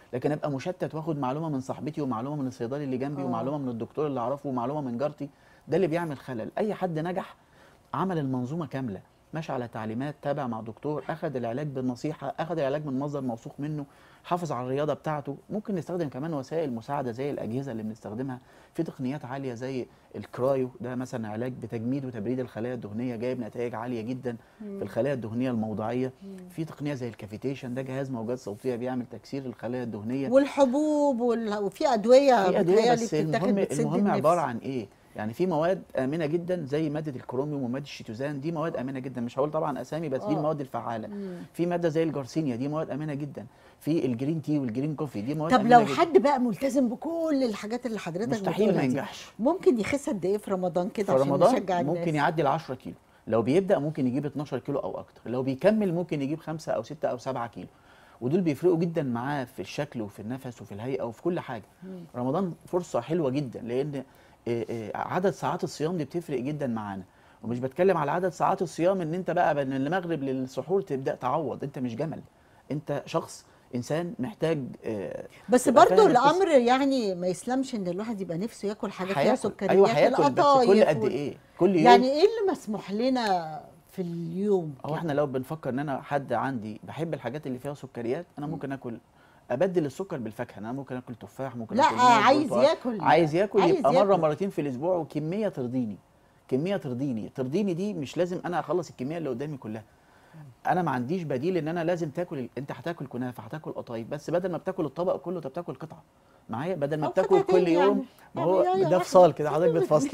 Speaker 11: لكن ابقى مشتت واخد معلومه من صاحبتي ومعلومه من الصيدلي اللي جنبي
Speaker 1: آه.
Speaker 11: ومعلومه من الدكتور اللي اعرفه ومعلومه من جارتي ده اللي بيعمل خلل اي حد نجح عمل المنظومه كامله ماشي على تعليمات تابع مع دكتور اخذ العلاج بالنصيحه اخذ العلاج من مصدر موثوق منه حافظ على الرياضه بتاعته ممكن نستخدم كمان وسائل مساعده زي الاجهزه اللي بنستخدمها في تقنيات عاليه زي الكرايو ده مثلا علاج بتجميد وتبريد الخلايا الدهنيه جايب نتائج عاليه جدا
Speaker 1: مم.
Speaker 11: في الخلايا الدهنيه الموضعيه في تقنيه زي الكافيتيشن ده جهاز موجات صوتيه بيعمل تكسير الخلايا الدهنيه
Speaker 1: والحبوب وال... وفي ادويه
Speaker 11: في ادويه
Speaker 1: بتهيألي
Speaker 11: بس
Speaker 1: بتتاخد
Speaker 11: المهم
Speaker 1: بتسد
Speaker 11: المهم عباره
Speaker 1: النفس.
Speaker 11: عن ايه يعني في مواد امنه جدا زي ماده الكروميوم وماده الشيتوزان دي مواد امنه جدا مش هقول طبعا اسامي بس دي
Speaker 1: آه.
Speaker 11: المواد الفعاله
Speaker 1: مم.
Speaker 11: في ماده زي الجارسينيا دي مواد امنه جدا في الجرين تي والجرين كوفي دي مواد
Speaker 1: طب
Speaker 11: امنه
Speaker 1: لو
Speaker 11: جدا.
Speaker 1: حد بقى ملتزم بكل الحاجات اللي حضرتك
Speaker 11: مستحيل
Speaker 1: بتقولها
Speaker 11: ما
Speaker 1: دي،
Speaker 11: ينجحش
Speaker 1: ممكن يخس قد ايه في رمضان كده
Speaker 11: في
Speaker 1: عشان
Speaker 11: رمضان
Speaker 1: نشجع الناس
Speaker 11: ممكن يعدي ال 10 كيلو لو بيبدا ممكن يجيب 12 كيلو او اكتر لو بيكمل ممكن يجيب 5 او 6 او 7 كيلو ودول بيفرقوا جدا معاه في الشكل وفي النفس وفي الهيئه وفي كل حاجه
Speaker 1: مم.
Speaker 11: رمضان فرصه حلوه جدا لان آه، آه، عدد ساعات الصيام دي بتفرق جدا معانا ومش بتكلم على عدد ساعات الصيام ان انت بقى من المغرب للسحور تبدا تعوض انت مش جمل انت شخص انسان محتاج آه،
Speaker 1: بس
Speaker 11: تبقى
Speaker 1: برضو
Speaker 11: فاهم القصة.
Speaker 1: الامر يعني ما يسلمش ان الواحد يبقى نفسه ياكل حاجه فيها
Speaker 11: هياكل.
Speaker 1: سكريات
Speaker 11: ايوه هياكل بس كل
Speaker 1: القطايف
Speaker 11: قد
Speaker 1: وال-
Speaker 11: ايه كل يوم
Speaker 1: يعني ايه اللي مسموح لنا في اليوم
Speaker 11: هو احنا لو بنفكر ان انا حد عندي بحب الحاجات اللي فيها سكريات انا ممكن اكل ابدل السكر بالفاكهه انا ممكن اكل تفاح ممكن
Speaker 1: لا
Speaker 11: اكل موز،
Speaker 1: عايز
Speaker 11: برتقال.
Speaker 1: ياكل
Speaker 11: عايز ياكل
Speaker 1: عايز
Speaker 11: يبقى مره
Speaker 1: ياكل.
Speaker 11: مرتين في الاسبوع وكميه ترضيني كميه ترضيني ترضيني دي مش لازم انا اخلص الكميه اللي قدامي كلها انا ما عنديش بديل ان انا لازم تاكل ال- انت هتاكل كنافه هتاكل قطايف بس بدل ما بتاكل الطبق كله انت بتاكل قطعه معايا بدل ما
Speaker 1: أو
Speaker 11: بتاكل
Speaker 1: قطعتين
Speaker 11: كل يوم
Speaker 1: يعني.
Speaker 11: ما هو
Speaker 1: يعني
Speaker 11: ده
Speaker 1: واحدة.
Speaker 11: فصال كده حضرتك بتفصل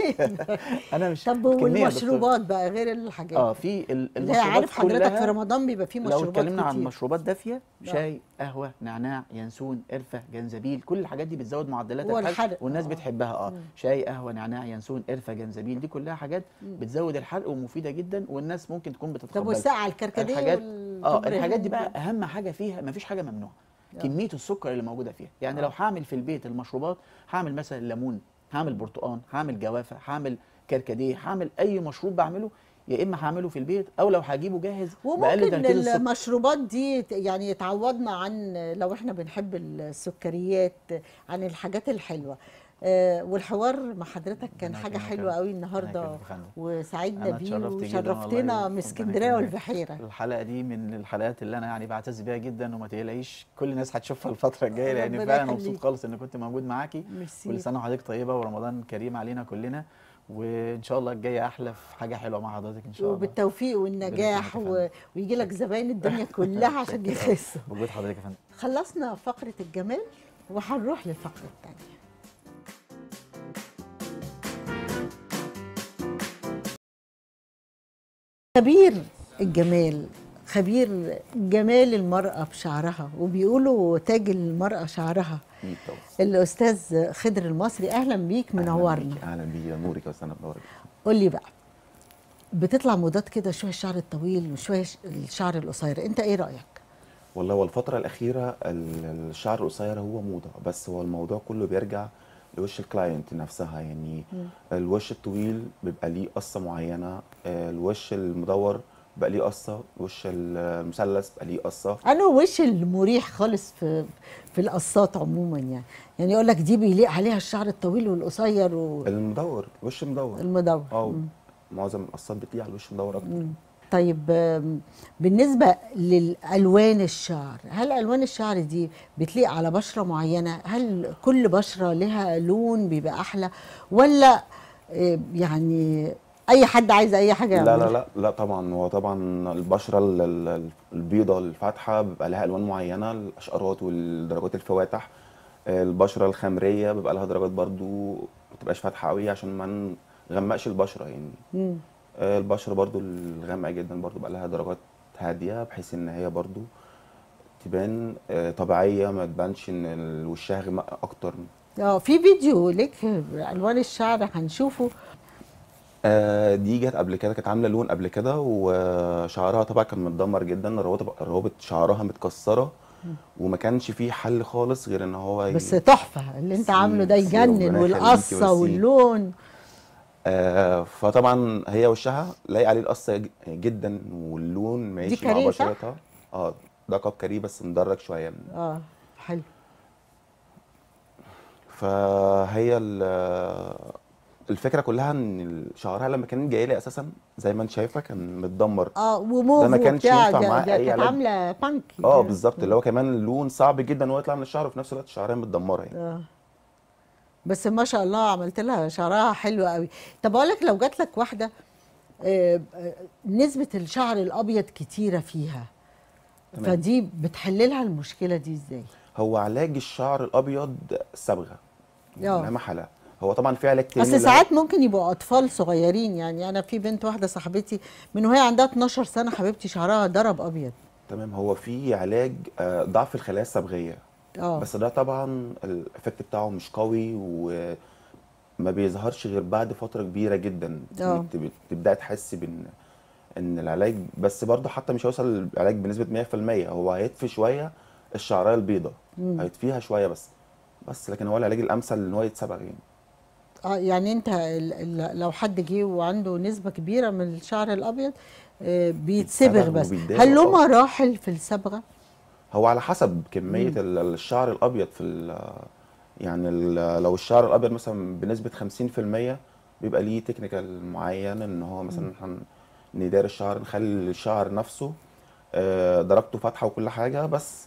Speaker 11: انا مش
Speaker 1: طب
Speaker 11: كمية يا دكتور.
Speaker 1: والمشروبات بقى غير الحاجات
Speaker 11: اه في ال-
Speaker 1: اللي هي
Speaker 11: المشروبات
Speaker 1: عارف حضرتك في
Speaker 11: كلها
Speaker 1: رمضان بيبقى فيه
Speaker 11: لو
Speaker 1: مشروبات
Speaker 11: اتكلمنا عن
Speaker 1: كتير.
Speaker 11: مشروبات دافيه
Speaker 1: لا.
Speaker 11: شاي قهوه نعناع ينسون قرفه جنزبيل كل الحاجات دي بتزود معدلات
Speaker 1: والحرق.
Speaker 11: الحرق والناس
Speaker 1: آه.
Speaker 11: بتحبها اه
Speaker 1: مم.
Speaker 11: شاي قهوه نعناع ينسون قرفه جنزبيل دي كلها حاجات
Speaker 1: مم.
Speaker 11: بتزود الحرق ومفيده جدا والناس ممكن تكون
Speaker 1: طب
Speaker 11: بتتقبلها
Speaker 1: والساعه الكركديه
Speaker 11: الحاجات اه
Speaker 1: والكبريت
Speaker 11: الحاجات دي بقى
Speaker 1: دول؟
Speaker 11: اهم حاجه فيها مفيش حاجه ممنوعه
Speaker 1: آه.
Speaker 11: كميه السكر اللي موجوده فيها يعني
Speaker 1: آه.
Speaker 11: لو هعمل في البيت المشروبات هعمل مثلا ليمون هعمل برتقان هعمل جوافه هعمل كركديه هعمل اي مشروب بعمله يا اما هعمله في البيت او لو هجيبه جاهز بقلل
Speaker 1: وممكن
Speaker 11: تركيز السكر
Speaker 1: المشروبات دي ت- يعني تعوضنا عن لو احنا بنحب السكريات عن الحاجات الحلوه آه، والحوار مع حضرتك كان
Speaker 11: ربنا
Speaker 1: حاجه
Speaker 11: يكرمك
Speaker 1: حلوه
Speaker 11: يا
Speaker 1: قوي
Speaker 11: رب.
Speaker 1: النهارده
Speaker 11: ربنا يكرمك يا فندم.
Speaker 1: وسعدنا
Speaker 11: أنا
Speaker 1: بيه
Speaker 11: اتشرفت جداً والله
Speaker 1: وشرفتنا من
Speaker 11: وربنا
Speaker 1: اسكندريه
Speaker 11: يكرمك.
Speaker 1: والبحيره
Speaker 11: الحلقه دي من الحلقات اللي انا يعني بعتز بيها جدا وما تقلقيش كل الناس هتشوفها الفتره الجايه لان
Speaker 1: ربنا
Speaker 11: فعلا مبسوط
Speaker 1: يخليك.
Speaker 11: خالص ان كنت موجود معاكي
Speaker 1: ميرسي.
Speaker 11: كل سنه وحضرتك طيبه ورمضان كريم علينا كلنا وان شاء الله الجايه احلى في حاجه حلوه مع حضرتك ان شاء الله
Speaker 1: وبالتوفيق والنجاح
Speaker 11: ربنا
Speaker 1: و... ويجي لك زباين الدنيا كلها عشان يخسوا
Speaker 11: وجود حضرتك يا فندم
Speaker 1: خلصنا فقره الجمال وهنروح للفقره الثانيه خبير الجمال خبير جمال المرأة بشعرها وبيقولوا تاج المرأة شعرها
Speaker 12: أكيد طبعا
Speaker 1: الأستاذ خضر المصري أهلا بيك منورنا
Speaker 12: اهلا بيك يا نورك يا استاذ منورك
Speaker 1: قول لي بقى بتطلع موضات كده شوية الشعر الطويل وشوية ش- الشعر القصير انت ايه رأيك؟
Speaker 12: والله هو الفترة الأخيرة ال- الشعر القصير هو موضة بس هو الموضوع كله بيرجع لوش الكلاينت نفسها يعني
Speaker 1: مم.
Speaker 12: الوش الطويل بيبقى ليه قصة معينة آه، الوش المدور بيبقى ليه قصة الوش المثلث بيبقى ليه قصة
Speaker 1: انا وش المريح خالص في في القصات عموما يعني يعني يقول لك دي بيليق عليها الشعر الطويل والقصير
Speaker 12: المدور وش مدور
Speaker 1: والمدور
Speaker 12: اه
Speaker 1: مم.
Speaker 12: معظم القصات بتليق على الوش المدور أكتر
Speaker 1: مم. طيب آم، بالنسبة للألوان الشعر هل ألوان الشعر دي بتليق على بشرة معينة هل كل بشرة لها لون بيبقى أحلى ولا آه، يعني أي حد عايز أي حاجة
Speaker 12: لا لا
Speaker 1: يعملها؟
Speaker 12: لا لا طبعا هو طبعا البشره ال- ال- البيضه الفاتحه بيبقى لها الوان معينه الاشقرات والدرجات الفواتح البشره الخمريه بيبقى لها درجات برضو ما تبقاش فاتحه قوي عشان ما نغمقش البشره يعني
Speaker 1: مم.
Speaker 12: آه، البشره برضو الغامقه جدا برضو بقى لها درجات هاديه بحيث ان هي برضو تبان آه، طبيعيه ما تبانش ان ال- وشها غمق اكتر
Speaker 1: اه في فيديو لك ألوان الشعر هنشوفه
Speaker 12: آه، دي جت قبل كده كانت عامله لون قبل كده وشعرها طبعا كان متدمر جدا روابط روابط شعرها متكسره وما كانش فيه حل خالص غير ان هو ي-
Speaker 1: بس تحفة اللي أنت عامله ده
Speaker 12: ميرسي، ربنا
Speaker 1: يجنن
Speaker 12: يخليكي،
Speaker 1: والقصة
Speaker 12: ميرسي.
Speaker 1: واللون
Speaker 12: آه فطبعا هي وشها لايق عليه القصه ج- جدا واللون ماشي مع
Speaker 1: كاريه صح؟
Speaker 12: بشرتها اه ده كاب كاريه بس مدرج شويه
Speaker 1: اه حلو
Speaker 12: فهي ال- الفكره كلها ان شعرها لما كان جاي لي اساسا زي ما انت شايفه كان متدمر
Speaker 1: اه وموف
Speaker 12: ده ما كانش
Speaker 1: وبتاع
Speaker 12: ينفع
Speaker 1: ده,
Speaker 12: معاه
Speaker 1: ده
Speaker 12: اي
Speaker 1: كانت
Speaker 12: علاج
Speaker 1: عامله بانكي
Speaker 12: اه
Speaker 1: كده.
Speaker 12: بالظبط اللي هو كمان لون صعب جدا ان هو يطلع من الشعر وفي نفس الوقت شعرها متدمره يعني
Speaker 1: اه بس ما شاء الله عملت لها شعرها حلو قوي طب اقول لك لو جات لك واحده آه، آه، نسبه الشعر الابيض كتيره فيها
Speaker 12: تمام.
Speaker 1: فدي بتحل لها المشكله دي ازاي
Speaker 12: هو علاج الشعر الابيض صبغه
Speaker 1: اه.
Speaker 12: لا محاله هو طبعا في علاج تاني
Speaker 1: اصل
Speaker 12: اللي هو-
Speaker 1: ساعات ممكن يبقوا اطفال صغيرين يعني انا في بنت واحده صاحبتي من وهي عندها 12 سنه حبيبتي شعرها ضرب ابيض
Speaker 12: تمام هو في علاج آه، ضعف الخلايا الصبغيه
Speaker 1: اه
Speaker 12: بس ده طبعا الايفكت بتاعه مش قوي وما بيظهرش غير بعد فتره كبيره جدا
Speaker 1: اه.
Speaker 12: بت- تبداي تحسي بان ان العلاج بس برضه حتى مش هيوصل العلاج بنسبه 100% هو هيطفي شويه الشعريه البيضاء
Speaker 1: مم.
Speaker 12: هيطفيها شويه بس بس لكن هو العلاج الامثل ان هو يتصبغ يعني
Speaker 1: اه يعني انت ال- ال- لو حد جه وعنده نسبه كبيره من الشعر الابيض آه، بيتصبغ
Speaker 12: بيتصبغ
Speaker 1: بس
Speaker 12: وبيتداوى،
Speaker 1: هل له
Speaker 12: اه.
Speaker 1: مراحل في الصبغه
Speaker 12: هو على حسب كمية
Speaker 1: مم.
Speaker 12: ال- الشعر الأبيض في ال- يعني ال- لو الشعر الأبيض مثلا بنسبة 50% بيبقى ليه تكنيكال معين إن هو مثلا هن- ندار الشعر نخلي الشعر نفسه آه، درجته فاتحة وكل حاجة بس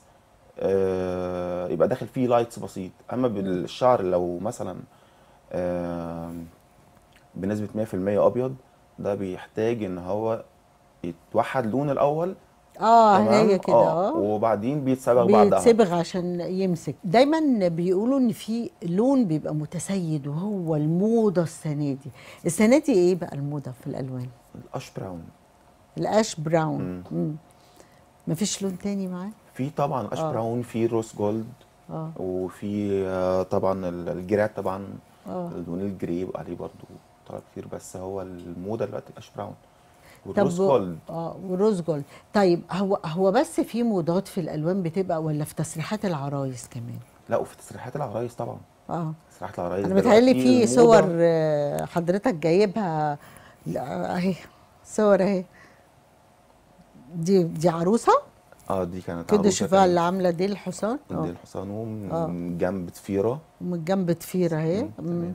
Speaker 12: آه، يبقى داخل فيه لايتس بسيط أما بالشعر لو مثلا آه، بنسبة 100% أبيض ده بيحتاج إن هو يتوحد لون الأول
Speaker 1: اه
Speaker 12: تمام
Speaker 1: هي كده
Speaker 12: اه
Speaker 1: اه
Speaker 12: وبعدين بيتصبغ بعدها
Speaker 1: بيتصبغ عشان يمسك دايما بيقولوا ان في لون بيبقى متسيد وهو الموضه السنه دي السنه دي ايه بقى الموضه في الالوان
Speaker 12: الأش براون
Speaker 1: الاش براون
Speaker 12: مم.
Speaker 1: مم. مفيش لون تاني معاه
Speaker 12: في طبعا اش
Speaker 1: آه.
Speaker 12: براون في روز جولد
Speaker 1: اه
Speaker 12: وفي آه، طبعا ال- الجرات طبعا
Speaker 1: اه
Speaker 12: اللون الجري بقى عليه برضو طلب كتير بس هو الموضه دلوقتي الاش براون
Speaker 1: طب
Speaker 12: والروز
Speaker 1: و-
Speaker 12: جولد
Speaker 1: اه وروز جولد طيب هو هو بس في موضات في الالوان بتبقى ولا في تسريحات العرايس كمان
Speaker 12: لا وفي تسريحات العرايس طبعا
Speaker 1: اه
Speaker 12: تسريحات العرايس
Speaker 1: انا متهيألي
Speaker 12: دلوقتي
Speaker 1: في
Speaker 12: الموضة-
Speaker 1: صور آه، حضرتك جايبها لا، اهي صور اهي دي دي عروسه
Speaker 12: اه دي كانت
Speaker 1: كده
Speaker 12: عروسة
Speaker 1: شوفها
Speaker 12: كانت
Speaker 1: اللي عامله دي الحصان
Speaker 12: من
Speaker 1: اه
Speaker 12: دي الحصان ومن
Speaker 1: آه.
Speaker 12: جنب ضفيره
Speaker 1: ومن جنب ضفيره اهي
Speaker 12: مم،
Speaker 1: مم.
Speaker 12: تمام.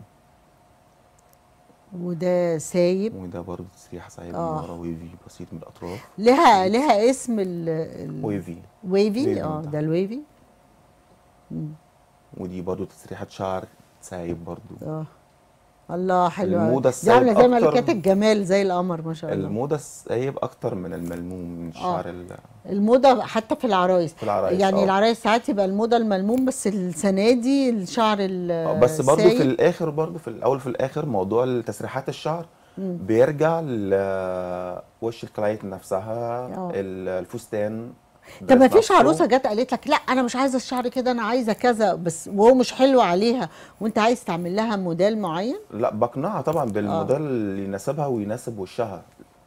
Speaker 1: وده سايب
Speaker 12: وده برضه تسريحه سايب
Speaker 1: آه.
Speaker 12: من ورا ويفي بسيط من الاطراف
Speaker 1: لها لها اسم ال ال-
Speaker 12: ويفي
Speaker 1: ويفي
Speaker 12: ويفي
Speaker 1: اه
Speaker 12: من تحت.
Speaker 1: ده الويفي مم.
Speaker 12: ودي برضه تسريحه شعر سايب برضه
Speaker 1: اه الله حلو أوي.
Speaker 12: الموضة
Speaker 1: دي عامله
Speaker 12: السايب
Speaker 1: زي
Speaker 12: أكتر-
Speaker 1: ملكات الجمال زي القمر ما شاء الله
Speaker 12: الموضه السايب اكتر من الملموم من الشعر ال-
Speaker 1: الموضه حتى في العرايس
Speaker 12: في العرايس
Speaker 1: يعني
Speaker 12: آه.
Speaker 1: العرايس ساعات يبقى الموضه الملموم بس السنه دي الشعر
Speaker 12: آه، بس برضو في
Speaker 1: السايب.
Speaker 12: الاخر برضو في الاول في الاخر موضوع تسريحات الشعر
Speaker 1: مم.
Speaker 12: بيرجع لوش الكلايت نفسها
Speaker 1: آه.
Speaker 12: ال- الفستان
Speaker 1: طب ما
Speaker 12: الدرس
Speaker 1: فيش
Speaker 12: نفسه.
Speaker 1: عروسه جت قالت لك لا انا مش عايزه الشعر كده انا عايزه كذا بس وهو مش حلو عليها وانت عايز تعمل لها موديل معين
Speaker 12: لا بقنعها طبعا بالموديل اللي يناسبها ويناسب وشها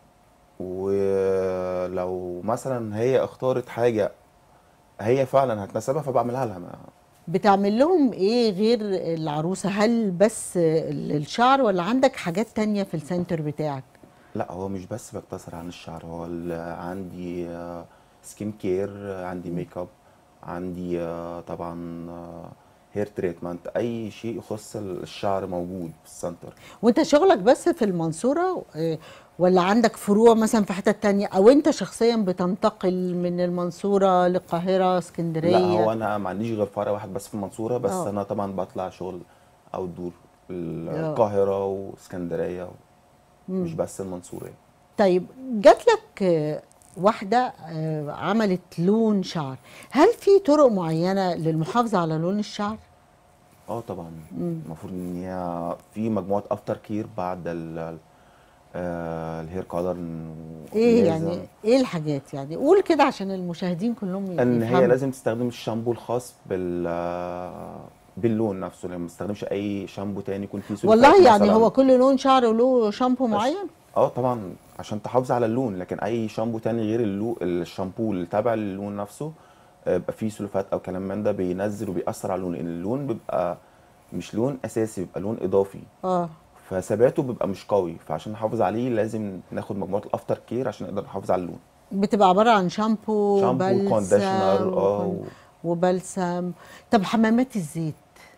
Speaker 12: ولو مثلا هي اختارت حاجه هي فعلا هتناسبها فبعملها لها ما-
Speaker 1: بتعمل لهم ايه غير العروسه هل بس ال- الشعر ولا عندك حاجات تانية في السنتر بتاعك
Speaker 12: لا هو مش بس بقتصر عن الشعر هو ال- عندي سكين كير عندي ميك اب عندي آه، طبعا هير تريتمنت اي شيء يخص الشعر موجود في السنتر
Speaker 1: وانت شغلك بس في المنصورة آه، ولا عندك فروع مثلا في حتة تانية او انت شخصيا بتنتقل من المنصورة للقاهرة اسكندرية
Speaker 12: لا هو انا ما عنديش غير فرع واحد بس في المنصوره بس
Speaker 1: آه.
Speaker 12: انا طبعا بطلع شغل اوت دور القاهره واسكندريه مش بس المنصوره يعني.
Speaker 1: طيب جات لك آه، واحدة آه، عملت لون شعر هل في طرق معينة للمحافظة على لون الشعر؟
Speaker 12: اه طبعا
Speaker 1: مم.
Speaker 12: المفروض ان هي في مجموعه افتر كير بعد ال آه، الهير كولر
Speaker 1: ايه يعني ايه الحاجات يعني قول كده عشان المشاهدين كلهم
Speaker 12: ان هي
Speaker 1: يفهموا.
Speaker 12: لازم تستخدم الشامبو الخاص بال آه، باللون نفسه لما ما تستخدمش اي شامبو تاني يكون فيه سلفات
Speaker 1: والله يعني
Speaker 12: مثلاً.
Speaker 1: هو كل لون شعر له شامبو معين؟
Speaker 12: اه طبعا عشان تحافظ على اللون لكن اي شامبو تاني غير اللو الشامبو اللي تابع للون نفسه آه، بيبقى فيه سلفات او كلام من ده بينزل وبيأثر على اللون لان اللون بيبقى مش لون اساسي بيبقى لون اضافي
Speaker 1: اه
Speaker 12: فثباته بيبقى مش قوي فعشان نحافظ عليه لازم ناخد مجموعه الافتر كير عشان نقدر نحافظ على اللون
Speaker 1: بتبقى عبارة عن شامبو
Speaker 12: شامبو
Speaker 1: بلسم
Speaker 12: كونديشنر اه
Speaker 1: وكون- وبلسم طب حمامات الزيت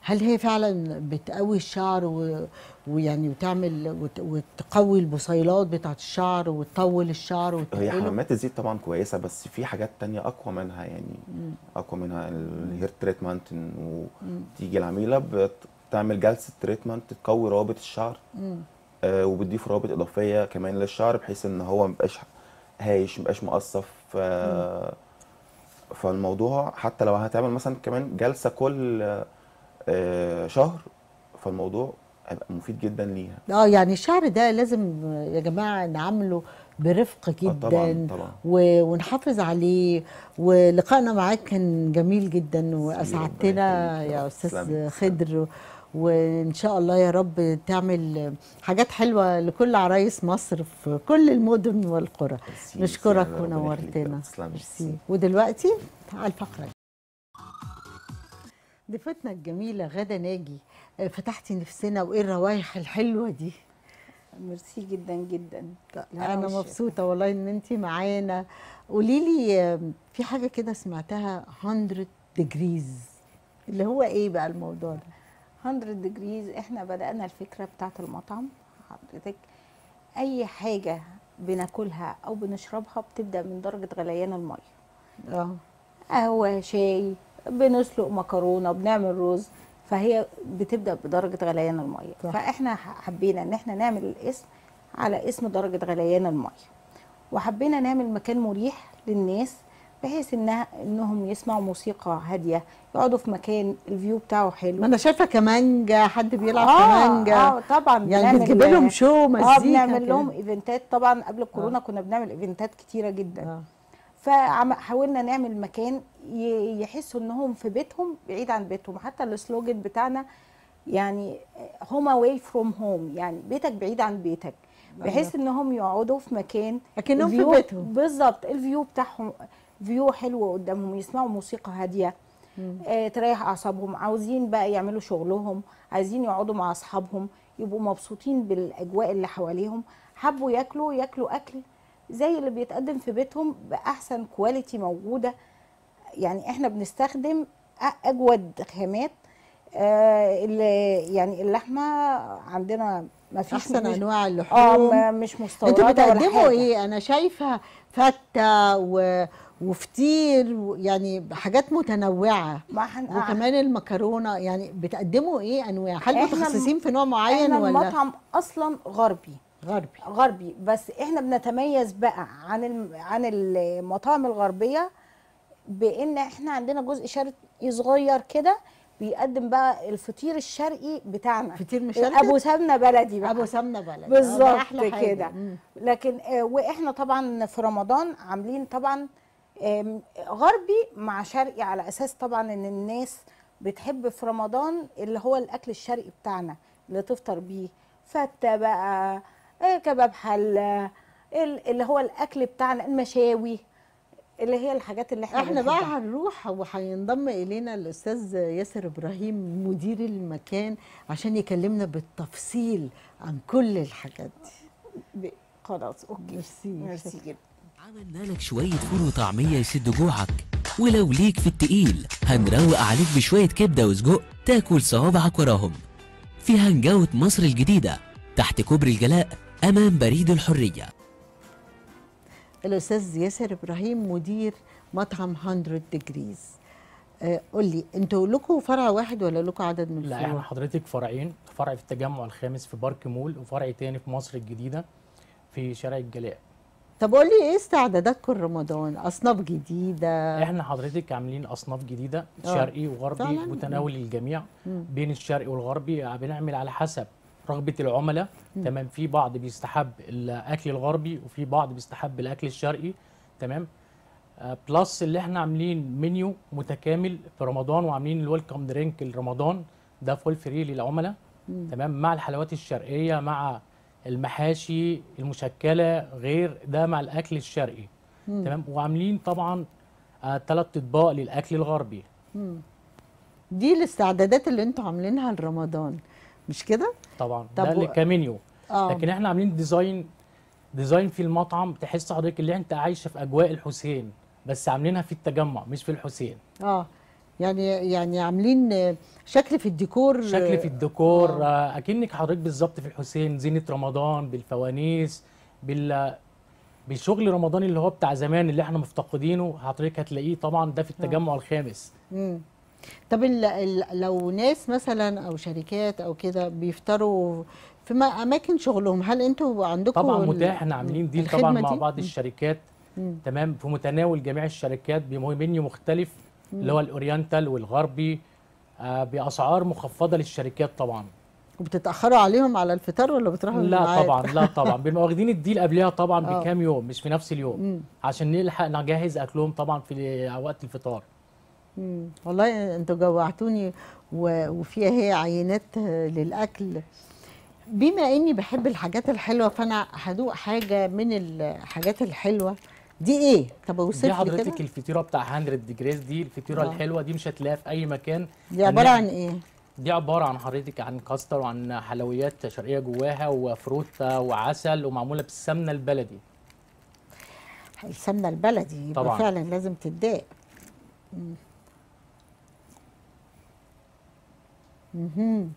Speaker 1: هل هي فعلا بتقوي الشعر و... ويعني وتعمل وت... وتقوي البصيلات بتاعت الشعر وتطول الشعر
Speaker 12: هي
Speaker 1: وتقله
Speaker 12: حمامات الزيت طبعا كويسه بس في حاجات تانية اقوى منها يعني
Speaker 1: مم.
Speaker 12: اقوى منها الهير تريتمنت انه
Speaker 1: مم.
Speaker 12: تيجي العميله بتعمل جلسه تريتمنت تقوي روابط الشعر
Speaker 1: مم.
Speaker 12: آه وبتضيف روابط اضافيه كمان للشعر بحيث ان هو مبقاش هايش مبقاش مقصف آه فالموضوع حتى لو هتعمل مثلا كمان جلسه كل آه شهر فالموضوع هيبقى مفيد جدا ليها
Speaker 1: اه يعني الشعر ده لازم يا جماعه نعامله برفق
Speaker 12: آه
Speaker 1: جدا
Speaker 12: طبعا طبعا
Speaker 1: و... ونحافظ عليه ولقائنا معاك كان جميل جدا واسعدتنا يا استاذ
Speaker 12: تسلمي.
Speaker 1: خضر وان شاء الله يا رب تعمل حاجات حلوه لكل عرايس مصر في كل المدن والقرى نشكرك
Speaker 12: ربنا يخليك.
Speaker 1: ونورتنا
Speaker 12: تسلمي.
Speaker 1: ميرسي ودلوقتي تعال الفقره ضيفتنا الجميله غدا ناجي آه، فتحتي نفسنا وايه الروايح الحلوه دي
Speaker 13: ميرسي جدا جدا
Speaker 1: انا مبسوطه والله ان انت معانا قولي لي في حاجه كده سمعتها 100 ديجريز اللي هو ايه بقى الموضوع ده
Speaker 13: 100 ديجريز احنا بدأنا الفكرة بتاعت المطعم حضرتك أي حاجة بناكلها أو بنشربها بتبدأ من درجة غليان المية
Speaker 1: اه
Speaker 13: قهوة شاي بنسلق مكرونة بنعمل رز فهي بتبدأ بدرجة غليان المية
Speaker 1: صح.
Speaker 13: فاحنا ح- حبينا ان احنا نعمل الاسم على اسم درجة غليان المية وحبينا نعمل مكان مريح للناس بحيث انها انهم يسمعوا موسيقى هاديه يقعدوا في مكان الفيو بتاعه حلو
Speaker 1: ما انا شايفه كمانجا حد بيلعب
Speaker 13: آه،
Speaker 1: كمانجا
Speaker 13: اه طبعا
Speaker 1: يعني
Speaker 13: بنعمل-
Speaker 1: بتجيب لهم شو
Speaker 13: اه
Speaker 1: مزيكا
Speaker 13: بنعمل
Speaker 1: كده.
Speaker 13: لهم ايفنتات طبعا قبل الكورونا
Speaker 1: آه.
Speaker 13: كنا بنعمل ايفنتات كتيره جدا
Speaker 1: آه.
Speaker 13: فحاولنا نعمل مكان ي- يحسوا انهم في بيتهم بعيد عن بيتهم حتى السلوجن بتاعنا يعني هوم اواي فروم هوم يعني بيتك بعيد عن بيتك بحيث انهم يقعدوا في مكان
Speaker 1: أكنهم في
Speaker 13: الفيو-
Speaker 1: بيتهم.
Speaker 13: بالظبط الفيو بتاعهم فيو حلو قدامهم يسمعوا موسيقى هاديه آه تريح اعصابهم عاوزين بقى يعملوا شغلهم عايزين يقعدوا مع اصحابهم يبقوا مبسوطين بالاجواء اللي حواليهم حبوا ياكلوا ياكلوا اكل زي اللي بيتقدم في بيتهم باحسن كواليتي موجوده يعني احنا بنستخدم أ- اجود خامات آه اللي يعني اللحمه عندنا ما فيش
Speaker 1: احسن
Speaker 13: مش-
Speaker 1: انواع
Speaker 13: اه
Speaker 1: اللحوم
Speaker 13: ما- مش مستورده
Speaker 1: انتوا
Speaker 13: ولا
Speaker 1: بتقدموا
Speaker 13: حاجة.
Speaker 1: ايه انا شايفه فته و... وفطير و- يعني حاجات متنوعه
Speaker 13: ما حن...
Speaker 1: وكمان المكرونه يعني بتقدموا ايه انواع هل
Speaker 13: إحنا
Speaker 1: متخصصين
Speaker 13: الم-
Speaker 1: في نوع معين
Speaker 13: احنا
Speaker 1: ولا
Speaker 13: المطعم اصلا غربي
Speaker 1: غربي
Speaker 13: غربي بس احنا بنتميز بقى عن الم... عن المطاعم الغربيه بان احنا عندنا جزء شرقي صغير كده بيقدم بقى الفطير الشرقي بتاعنا
Speaker 1: فطير مشلتت؟
Speaker 13: ابو سمنه بلدي بقى
Speaker 1: ابو سمنه بلدي آه، ده
Speaker 13: بالظبط
Speaker 1: أحلى حاجة.
Speaker 13: كده
Speaker 1: مم.
Speaker 13: لكن آه، واحنا طبعا في رمضان عاملين طبعا آم، غربي مع شرقي على اساس طبعا ان الناس بتحب في رمضان اللي هو الاكل الشرقي بتاعنا اللي تفطر بيه فته بقى آه، كباب حله ال- اللي هو الاكل بتاعنا المشاوي اللي هي الحاجات اللي احنا
Speaker 1: احنا بقى
Speaker 13: بنحبها.
Speaker 1: هنروح وهينضم الينا الاستاذ ياسر ابراهيم مدير المكان عشان يكلمنا بالتفصيل عن كل الحاجات
Speaker 13: دي خلاص اوكي
Speaker 1: ميرسي
Speaker 13: ميرسي جدا
Speaker 14: عملنا لك شوية فول وطعمية يسدوا جوعك ولو ليك في التقيل هنروق عليك بشوية كبدة وسجق تاكل صوابعك وراهم في هنجاوة مصر الجديدة تحت كوبري الجلاء أمام بريد الحرية
Speaker 1: الاستاذ ياسر ابراهيم مدير مطعم 100 ديجريز آه قول لي انتوا لكم فرع واحد ولا لكم عدد من
Speaker 15: لا
Speaker 1: الفروع
Speaker 15: احنا حضرتك فرعين فرع في التجمع الخامس في بارك مول وفرع تاني في مصر الجديدة في شارع الجلاء
Speaker 1: طب قول لي ايه استعداداتكم لرمضان اصناف جديده
Speaker 15: احنا حضرتك عاملين اصناف جديده
Speaker 1: آه.
Speaker 15: شرقي وغربي
Speaker 1: فعلاً؟
Speaker 15: متناول الجميع
Speaker 1: مم.
Speaker 15: بين الشرقي والغربي بنعمل على حسب رغبه العملاء
Speaker 1: مم.
Speaker 15: تمام في بعض بيستحب الاكل الغربي وفي بعض بيستحب الاكل الشرقي تمام آه، بلس اللي احنا عاملين منيو متكامل في رمضان وعاملين الويلكم درينك لرمضان ده فول فري للعملاء
Speaker 1: مم.
Speaker 15: تمام مع الحلويات الشرقيه مع المحاشي المشكله غير ده مع الاكل الشرقي
Speaker 1: مم.
Speaker 15: تمام وعاملين طبعا ثلاث اطباق للاكل الغربي
Speaker 1: مم. دي الاستعدادات اللي انتوا عاملينها لرمضان مش كده
Speaker 15: طبعا
Speaker 1: طب
Speaker 15: ده
Speaker 1: و-
Speaker 15: اللي كمنيو
Speaker 1: آه.
Speaker 15: لكن احنا عاملين ديزاين ديزاين في المطعم تحس حضرتك اللي انت عايشه في اجواء الحسين بس عاملينها في التجمع مش في الحسين
Speaker 1: اه يعني يعني عاملين آه، شكل في الديكور
Speaker 15: شكل في الديكور آه. اكنك حضرتك بالظبط في الحسين زينه رمضان بالفوانيس بال بالشغل رمضان اللي هو بتاع زمان اللي احنا مفتقدينه حضرتك هتلاقيه طبعا ده في التجمع الخامس
Speaker 1: مم. طب ال ال لو ناس مثلا او شركات او كده بيفطروا في ما- اماكن شغلهم هل انتوا عندكم
Speaker 15: طبعا
Speaker 1: ال-
Speaker 15: متاح احنا عاملين ديل
Speaker 1: الخدمة
Speaker 15: طبعا مع
Speaker 1: دي؟
Speaker 15: بعض
Speaker 1: مم.
Speaker 15: الشركات
Speaker 1: مم.
Speaker 15: تمام في متناول جميع الشركات بمنيو مختلف اللي هو الاورينتال والغربي آه باسعار مخفضه للشركات طبعا
Speaker 1: وبتتاخروا عليهم على الفطار ولا بتروحوا
Speaker 15: لا
Speaker 1: بالميعاد؟
Speaker 15: طبعا لا طبعا بنبقى واخدين الديل قبلها طبعا
Speaker 1: آه.
Speaker 15: بكام يوم مش في نفس اليوم
Speaker 1: مم.
Speaker 15: عشان نلحق نجهز اكلهم طبعا في وقت الفطار
Speaker 1: مم. والله انتوا جوعتوني و- وفيها هي عينات آه، للاكل بما اني بحب الحاجات الحلوه فانا هدوق حاجه من الحاجات الحلوه دي ايه طب اوصف
Speaker 15: دي
Speaker 1: لي
Speaker 15: حضرتك
Speaker 1: كده
Speaker 15: الفطيره بتاع 100 ديجريز دي الفطيره
Speaker 1: آه.
Speaker 15: الحلوه دي مش هتلاقيها في اي مكان
Speaker 1: دي عباره
Speaker 15: إن-
Speaker 1: عن ايه
Speaker 15: دي عباره عن حضرتك عن كاستر وعن حلويات شرقيه جواها وفروت وعسل ومعموله بالسمنه البلدي
Speaker 1: السمنه البلدي يبقى
Speaker 15: طبعاً.
Speaker 1: فعلا لازم تتضايق مم. مهم.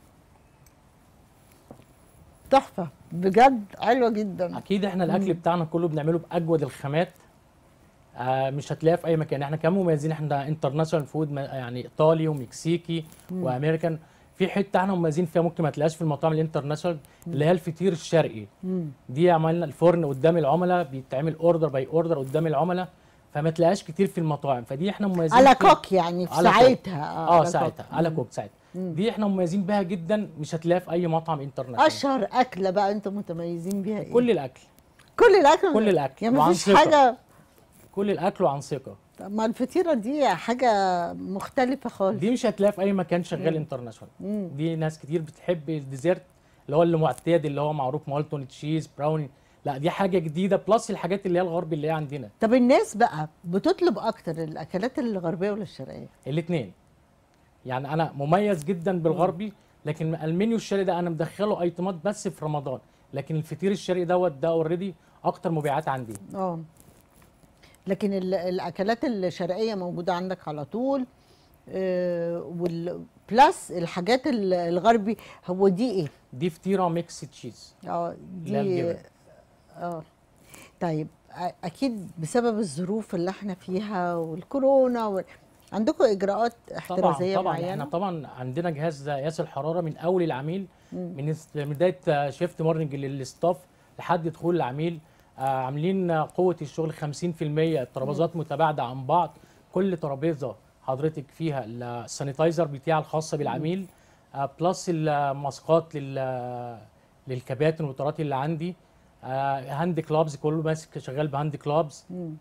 Speaker 1: تحفه بجد حلوه جدا
Speaker 15: اكيد احنا الاكل
Speaker 1: مم.
Speaker 15: بتاعنا كله بنعمله باجود الخامات آه مش هتلاقيها في اي مكان احنا كمان مميزين احنا انترناشونال فود يعني ايطالي ومكسيكي
Speaker 1: مم.
Speaker 15: وامريكان في حته احنا مميزين فيها ممكن ما تلاقيهاش في المطاعم الانترناشونال اللي هي الفطير الشرقي
Speaker 1: مم.
Speaker 15: دي عملنا الفرن قدام العملاء بيتعمل اوردر باي اوردر قدام العملاء فما تلاقيش كتير في المطاعم فدي احنا مميزين
Speaker 1: على
Speaker 15: فيها.
Speaker 1: كوك يعني في
Speaker 15: على كوك.
Speaker 1: ساعتها
Speaker 15: اه
Speaker 1: على
Speaker 15: ساعتها
Speaker 1: كوك.
Speaker 15: على
Speaker 1: مم.
Speaker 15: كوك ساعتها
Speaker 1: مم.
Speaker 15: دي احنا مميزين بيها جدا مش هتلاقيها في اي مطعم انترناشونال
Speaker 1: اشهر اكله بقى انتم متميزين بيها ايه
Speaker 15: كل الاكل
Speaker 1: كل الاكل
Speaker 15: كل الأكل
Speaker 1: يعني
Speaker 15: وعن
Speaker 1: مفيش
Speaker 15: ثقة.
Speaker 1: حاجه
Speaker 15: كل الاكل وعن ثقه
Speaker 1: طب ما الفطيره دي حاجه مختلفه خالص
Speaker 15: دي مش هتلاقيها في اي مكان شغال
Speaker 1: مم.
Speaker 15: انترناشونال
Speaker 1: مم.
Speaker 15: دي ناس كتير بتحب الديزرت اللي هو اللي معتاد اللي هو معروف مالتون تشيز براوني لا دي حاجه جديده بلس الحاجات اللي هي الغربي اللي هي عندنا
Speaker 1: طب الناس بقى بتطلب اكتر الاكلات الغربيه ولا الشرقيه
Speaker 15: الاثنين يعني انا مميز جدا بالغربي لكن المنيو الشرقي ده انا مدخله ايتمات بس في رمضان لكن الفطير الشرقي دوت ده اوريدي اكتر مبيعات عندي
Speaker 1: اه لكن ال- الاكلات الشرقيه موجوده عندك على طول آه والبلس الحاجات ال- الغربي هو دي ايه
Speaker 15: دي فطيره ميكس تشيز
Speaker 1: اه
Speaker 15: اللي هي
Speaker 1: دي
Speaker 15: الجبن.
Speaker 1: اه طيب أ- اكيد بسبب الظروف اللي احنا فيها والكورونا و... عندكم اجراءات احترازيه
Speaker 15: طبعا طبعا
Speaker 1: معينه
Speaker 15: احنا طبعا عندنا جهاز قياس الحراره من اول العميل
Speaker 1: مم.
Speaker 15: من است- من بدايه شيفت مورنينج للستاف لحد دخول العميل آه، عاملين قوه الشغل 50% الترابيزات متباعده عن بعض كل ترابيزه حضرتك فيها السانيتايزر بتاع الخاصه بالعميل آه، بلس الماسكات لل للكباتن والطارات اللي عندي آه، هاند كلابز كله ماسك شغال بهاند كلابز
Speaker 1: مم.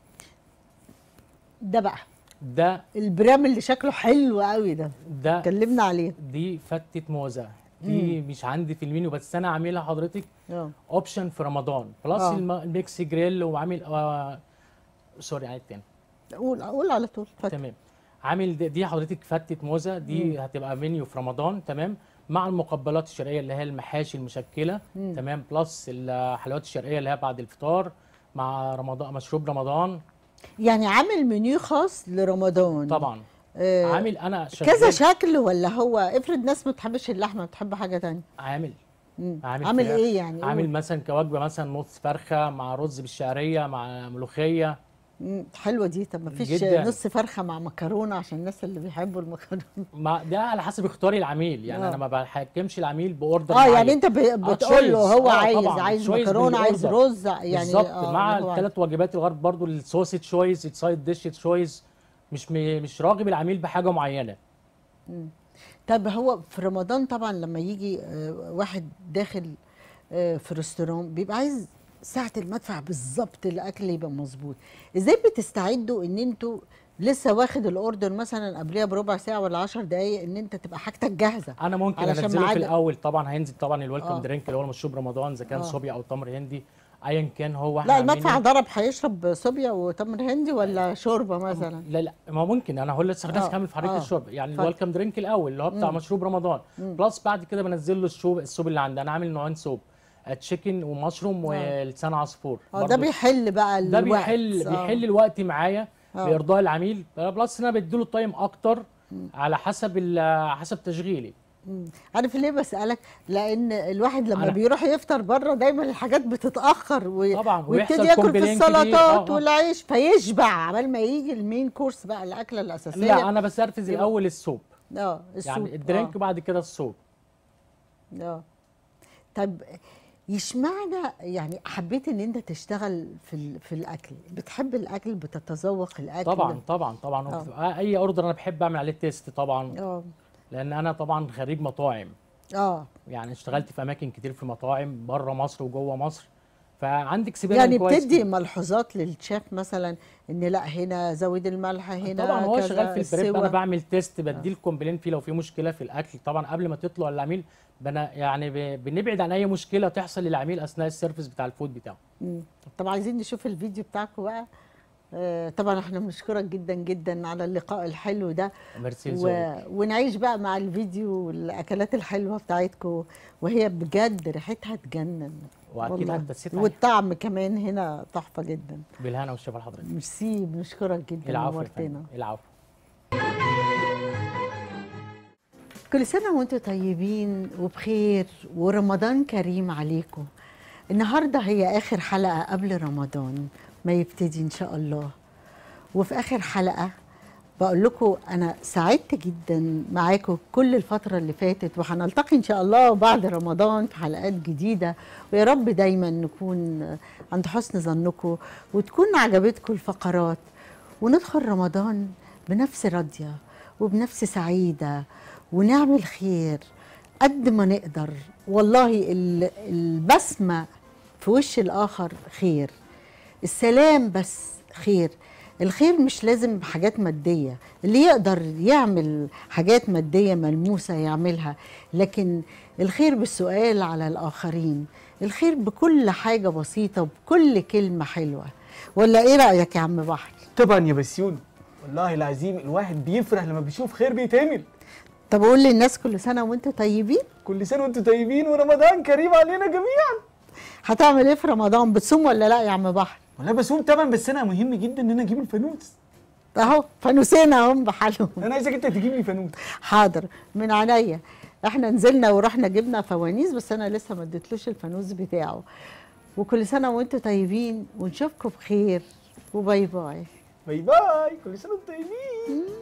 Speaker 1: ده بقى
Speaker 15: ده
Speaker 1: البرام اللي شكله حلو قوي ده
Speaker 15: ده
Speaker 1: اتكلمنا عليه
Speaker 15: دي فتة موزة دي مش عندي في المنيو بس انا عاملها حضرتك
Speaker 1: اه
Speaker 15: اوبشن في رمضان بلس
Speaker 1: آه.
Speaker 15: الم- الميكس جريل وعامل آه سوري عيد تاني
Speaker 1: قول قول على طول اتفضل.
Speaker 15: تمام عامل دي, دي حضرتك فتة موزة دي
Speaker 1: مم.
Speaker 15: هتبقى منيو في رمضان تمام مع المقبلات الشرقية اللي هي المحاشي المشكلة
Speaker 1: مم.
Speaker 15: تمام بلس الحلويات الشرقية اللي هي بعد الفطار مع رمضان مشروب رمضان
Speaker 1: يعني عامل منيو خاص لرمضان
Speaker 15: طبعا
Speaker 1: آه
Speaker 15: عامل انا
Speaker 1: كذا
Speaker 15: شغال
Speaker 1: شكل ولا هو افرض ناس ما بتحبش اللحمه بتحب حاجه تانية
Speaker 15: عامل
Speaker 1: مم.
Speaker 15: عامل
Speaker 1: عامل
Speaker 15: فراخ.
Speaker 1: ايه يعني
Speaker 15: عامل
Speaker 1: قول.
Speaker 15: مثلا كوجبه مثلا نص فرخه مع رز بالشعريه مع ملوخيه
Speaker 1: مم. حلوه دي طب ما فيش
Speaker 15: جداً.
Speaker 1: نص فرخه مع مكرونه عشان الناس اللي بيحبوا المكرونه
Speaker 15: ما ده على حسب اختياري العميل يعني
Speaker 1: آه.
Speaker 15: انا ما بحكمش العميل باوردر
Speaker 1: اه
Speaker 15: معين.
Speaker 1: يعني انت ب-
Speaker 15: آه،
Speaker 1: بتقول له
Speaker 15: choice.
Speaker 1: هو
Speaker 15: آه،
Speaker 1: عايز
Speaker 15: طبعاً.
Speaker 1: عايز
Speaker 15: choice
Speaker 1: مكرونه عايز
Speaker 15: بالأوردر.
Speaker 1: رز يعني
Speaker 15: بالظبط
Speaker 1: آه،
Speaker 15: مع
Speaker 1: اللي هو
Speaker 15: الثلاث وجبات الغرب برضو الصوص تشويس السايد ديش تشويس مش م... مش راغب العميل بحاجه معينه
Speaker 1: مم. طب هو في رمضان طبعا لما يجي آه، واحد داخل آه، في ريستوران بيبقى عايز ساعة المدفع بالظبط الاكل يبقى مظبوط ازاي بتستعدوا ان انتوا لسه واخد الاوردر مثلا قبلها بربع ساعه ولا 10 دقائق ان انت تبقى حاجتك جاهزه
Speaker 15: انا ممكن
Speaker 1: علشان
Speaker 15: انزله في
Speaker 1: ميعاد-
Speaker 15: الاول طبعا هينزل طبعا الويلكم
Speaker 1: آه.
Speaker 15: درينك اللي هو مشروب رمضان اذا كان
Speaker 1: آه.
Speaker 15: صوبيا او تمر هندي ايا كان هو
Speaker 1: لا
Speaker 15: احنا
Speaker 1: المدفع
Speaker 15: عاملينه-
Speaker 1: ضرب هيشرب صوبيا وتمر هندي ولا شوربه مثلا
Speaker 15: لا لا ما ممكن انا هقول لسه
Speaker 1: آه،
Speaker 15: كامل في حضرتك
Speaker 1: آه.
Speaker 15: الشرب يعني
Speaker 1: اتفضل.
Speaker 15: الويلكم درينك الاول اللي هو بتاع
Speaker 1: مم.
Speaker 15: مشروب رمضان
Speaker 1: مم.
Speaker 15: بلس بعد كده بنزل له الشوب السوب اللي عندي انا عامل نوعين سوب تشيكن ومشروم
Speaker 1: آه.
Speaker 15: ولسان عصفور
Speaker 1: اه
Speaker 15: برضو
Speaker 1: ده بيحل بقى الوقت
Speaker 15: ده بيحل
Speaker 1: آه.
Speaker 15: بيحل الوقت معايا
Speaker 1: آه.
Speaker 15: لارضاء العميل بلس ان انا بديله تايم اكتر على حسب ال- حسب تشغيلي
Speaker 1: مم. عارف ليه بسألك؟ لأن الواحد لما
Speaker 15: أنا-
Speaker 1: بيروح يفطر بره دايما الحاجات بتتأخر و...
Speaker 15: طبعا
Speaker 1: ويبتدي
Speaker 15: ويحصل
Speaker 1: ياكل في
Speaker 15: كومبلين كتير.
Speaker 1: السلطات
Speaker 15: آه، آه.
Speaker 1: والعيش فيشبع عبال ما يجي المين كورس بقى الأكلة الأساسية
Speaker 15: لا انا بسرفز الاول السوب
Speaker 1: اه السوب
Speaker 15: يعني الدرينك
Speaker 1: آه.
Speaker 15: وبعد كده السوب
Speaker 1: اه طب يشمعنى يعني حبيت ان انت تشتغل في ال... في الاكل بتحب الاكل بتتذوق الاكل
Speaker 15: طبعا طبعا طبعا
Speaker 1: آه.
Speaker 15: آه. اي اوردر انا بحب اعمل عليه تيست طبعا
Speaker 1: اه
Speaker 15: لان انا طبعا خريج مطاعم
Speaker 1: اه
Speaker 15: يعني اشتغلت في اماكن كتير في مطاعم بره مصر وجوه مصر فعندي اكسبيرينس
Speaker 1: يعني
Speaker 15: كويس
Speaker 1: بتدي ملحوظات للشيف مثلا ان لا هنا زود الملح هنا
Speaker 15: طبعا هو
Speaker 1: كذا،
Speaker 15: شغال في البريب انا
Speaker 1: السوا.
Speaker 15: بعمل تيست بديه الكومبلين فيه لو في مشكله في الاكل طبعا قبل ما تطلع العميل بنا يعني ب- بنبعد عن اي مشكله تحصل للعميل اثناء السيرفيس بتاع الفود بتاعه
Speaker 1: مم. طب عايزين نشوف الفيديو بتاعكم بقى آه، طبعا احنا بنشكرك جدا جدا على اللقاء الحلو ده
Speaker 15: ميرسي
Speaker 1: و...
Speaker 15: لذوقك.
Speaker 1: ونعيش بقى مع الفيديو والاكلات الحلوه بتاعتكم وهي بجد ريحتها تجنن
Speaker 15: واكيد
Speaker 1: والله.
Speaker 15: هتبسط عليها.
Speaker 1: والطعم كمان هنا تحفه جدا
Speaker 15: بالهنا والشفا لحضرتك
Speaker 1: ميرسي بنشكرك جدا
Speaker 15: العفو يا
Speaker 1: نورتنا
Speaker 15: فندم العفو
Speaker 1: كل سنة وانتم طيبين وبخير ورمضان كريم عليكم النهاردة هي آخر حلقة قبل رمضان ما يبتدي إن شاء الله وفي آخر حلقة بقول لكم أنا سعدت جدا معاكم كل الفترة اللي فاتت وهنلتقي إن شاء الله بعد رمضان في حلقات جديدة ويا رب دايما نكون عند حسن ظنكم وتكون عجبتكم الفقرات وندخل رمضان بنفس راضية وبنفس سعيدة ونعمل خير قد ما نقدر والله ال- البسمة في وش الآخر خير السلام بس خير الخير مش لازم حاجات مادية اللي يقدر يعمل حاجات مادية ملموسة يعملها لكن الخير بالسؤال على الآخرين الخير بكل حاجة بسيطة وبكل كلمة حلوة ولا إيه رأيك يا عم بحر؟
Speaker 16: طبعا يا بسيون والله العظيم الواحد بيفرح لما بيشوف خير بيتعمل
Speaker 1: طب قول للناس كل سنة وانتم طيبين
Speaker 16: كل سنه وانتم طيبين ورمضان كريم علينا جميعا
Speaker 1: هتعمل ايه في رمضان بتصوم ولا لا يا عم بحر
Speaker 16: والله بصوم طبعا بس انا مهم جدا ان انا اجيب الفانوس
Speaker 1: اهو فانوسين اهم بحالهم
Speaker 16: انا عايزك انت تجيب لي فانوس
Speaker 1: حاضر من عينيا احنا نزلنا ورحنا جبنا فوانيس بس انا لسه ما اديتلوش الفانوس بتاعه وكل سنه وانتم طيبين ونشوفكم بخير وباي باي
Speaker 16: باي باي كل سنه وانتم طيبين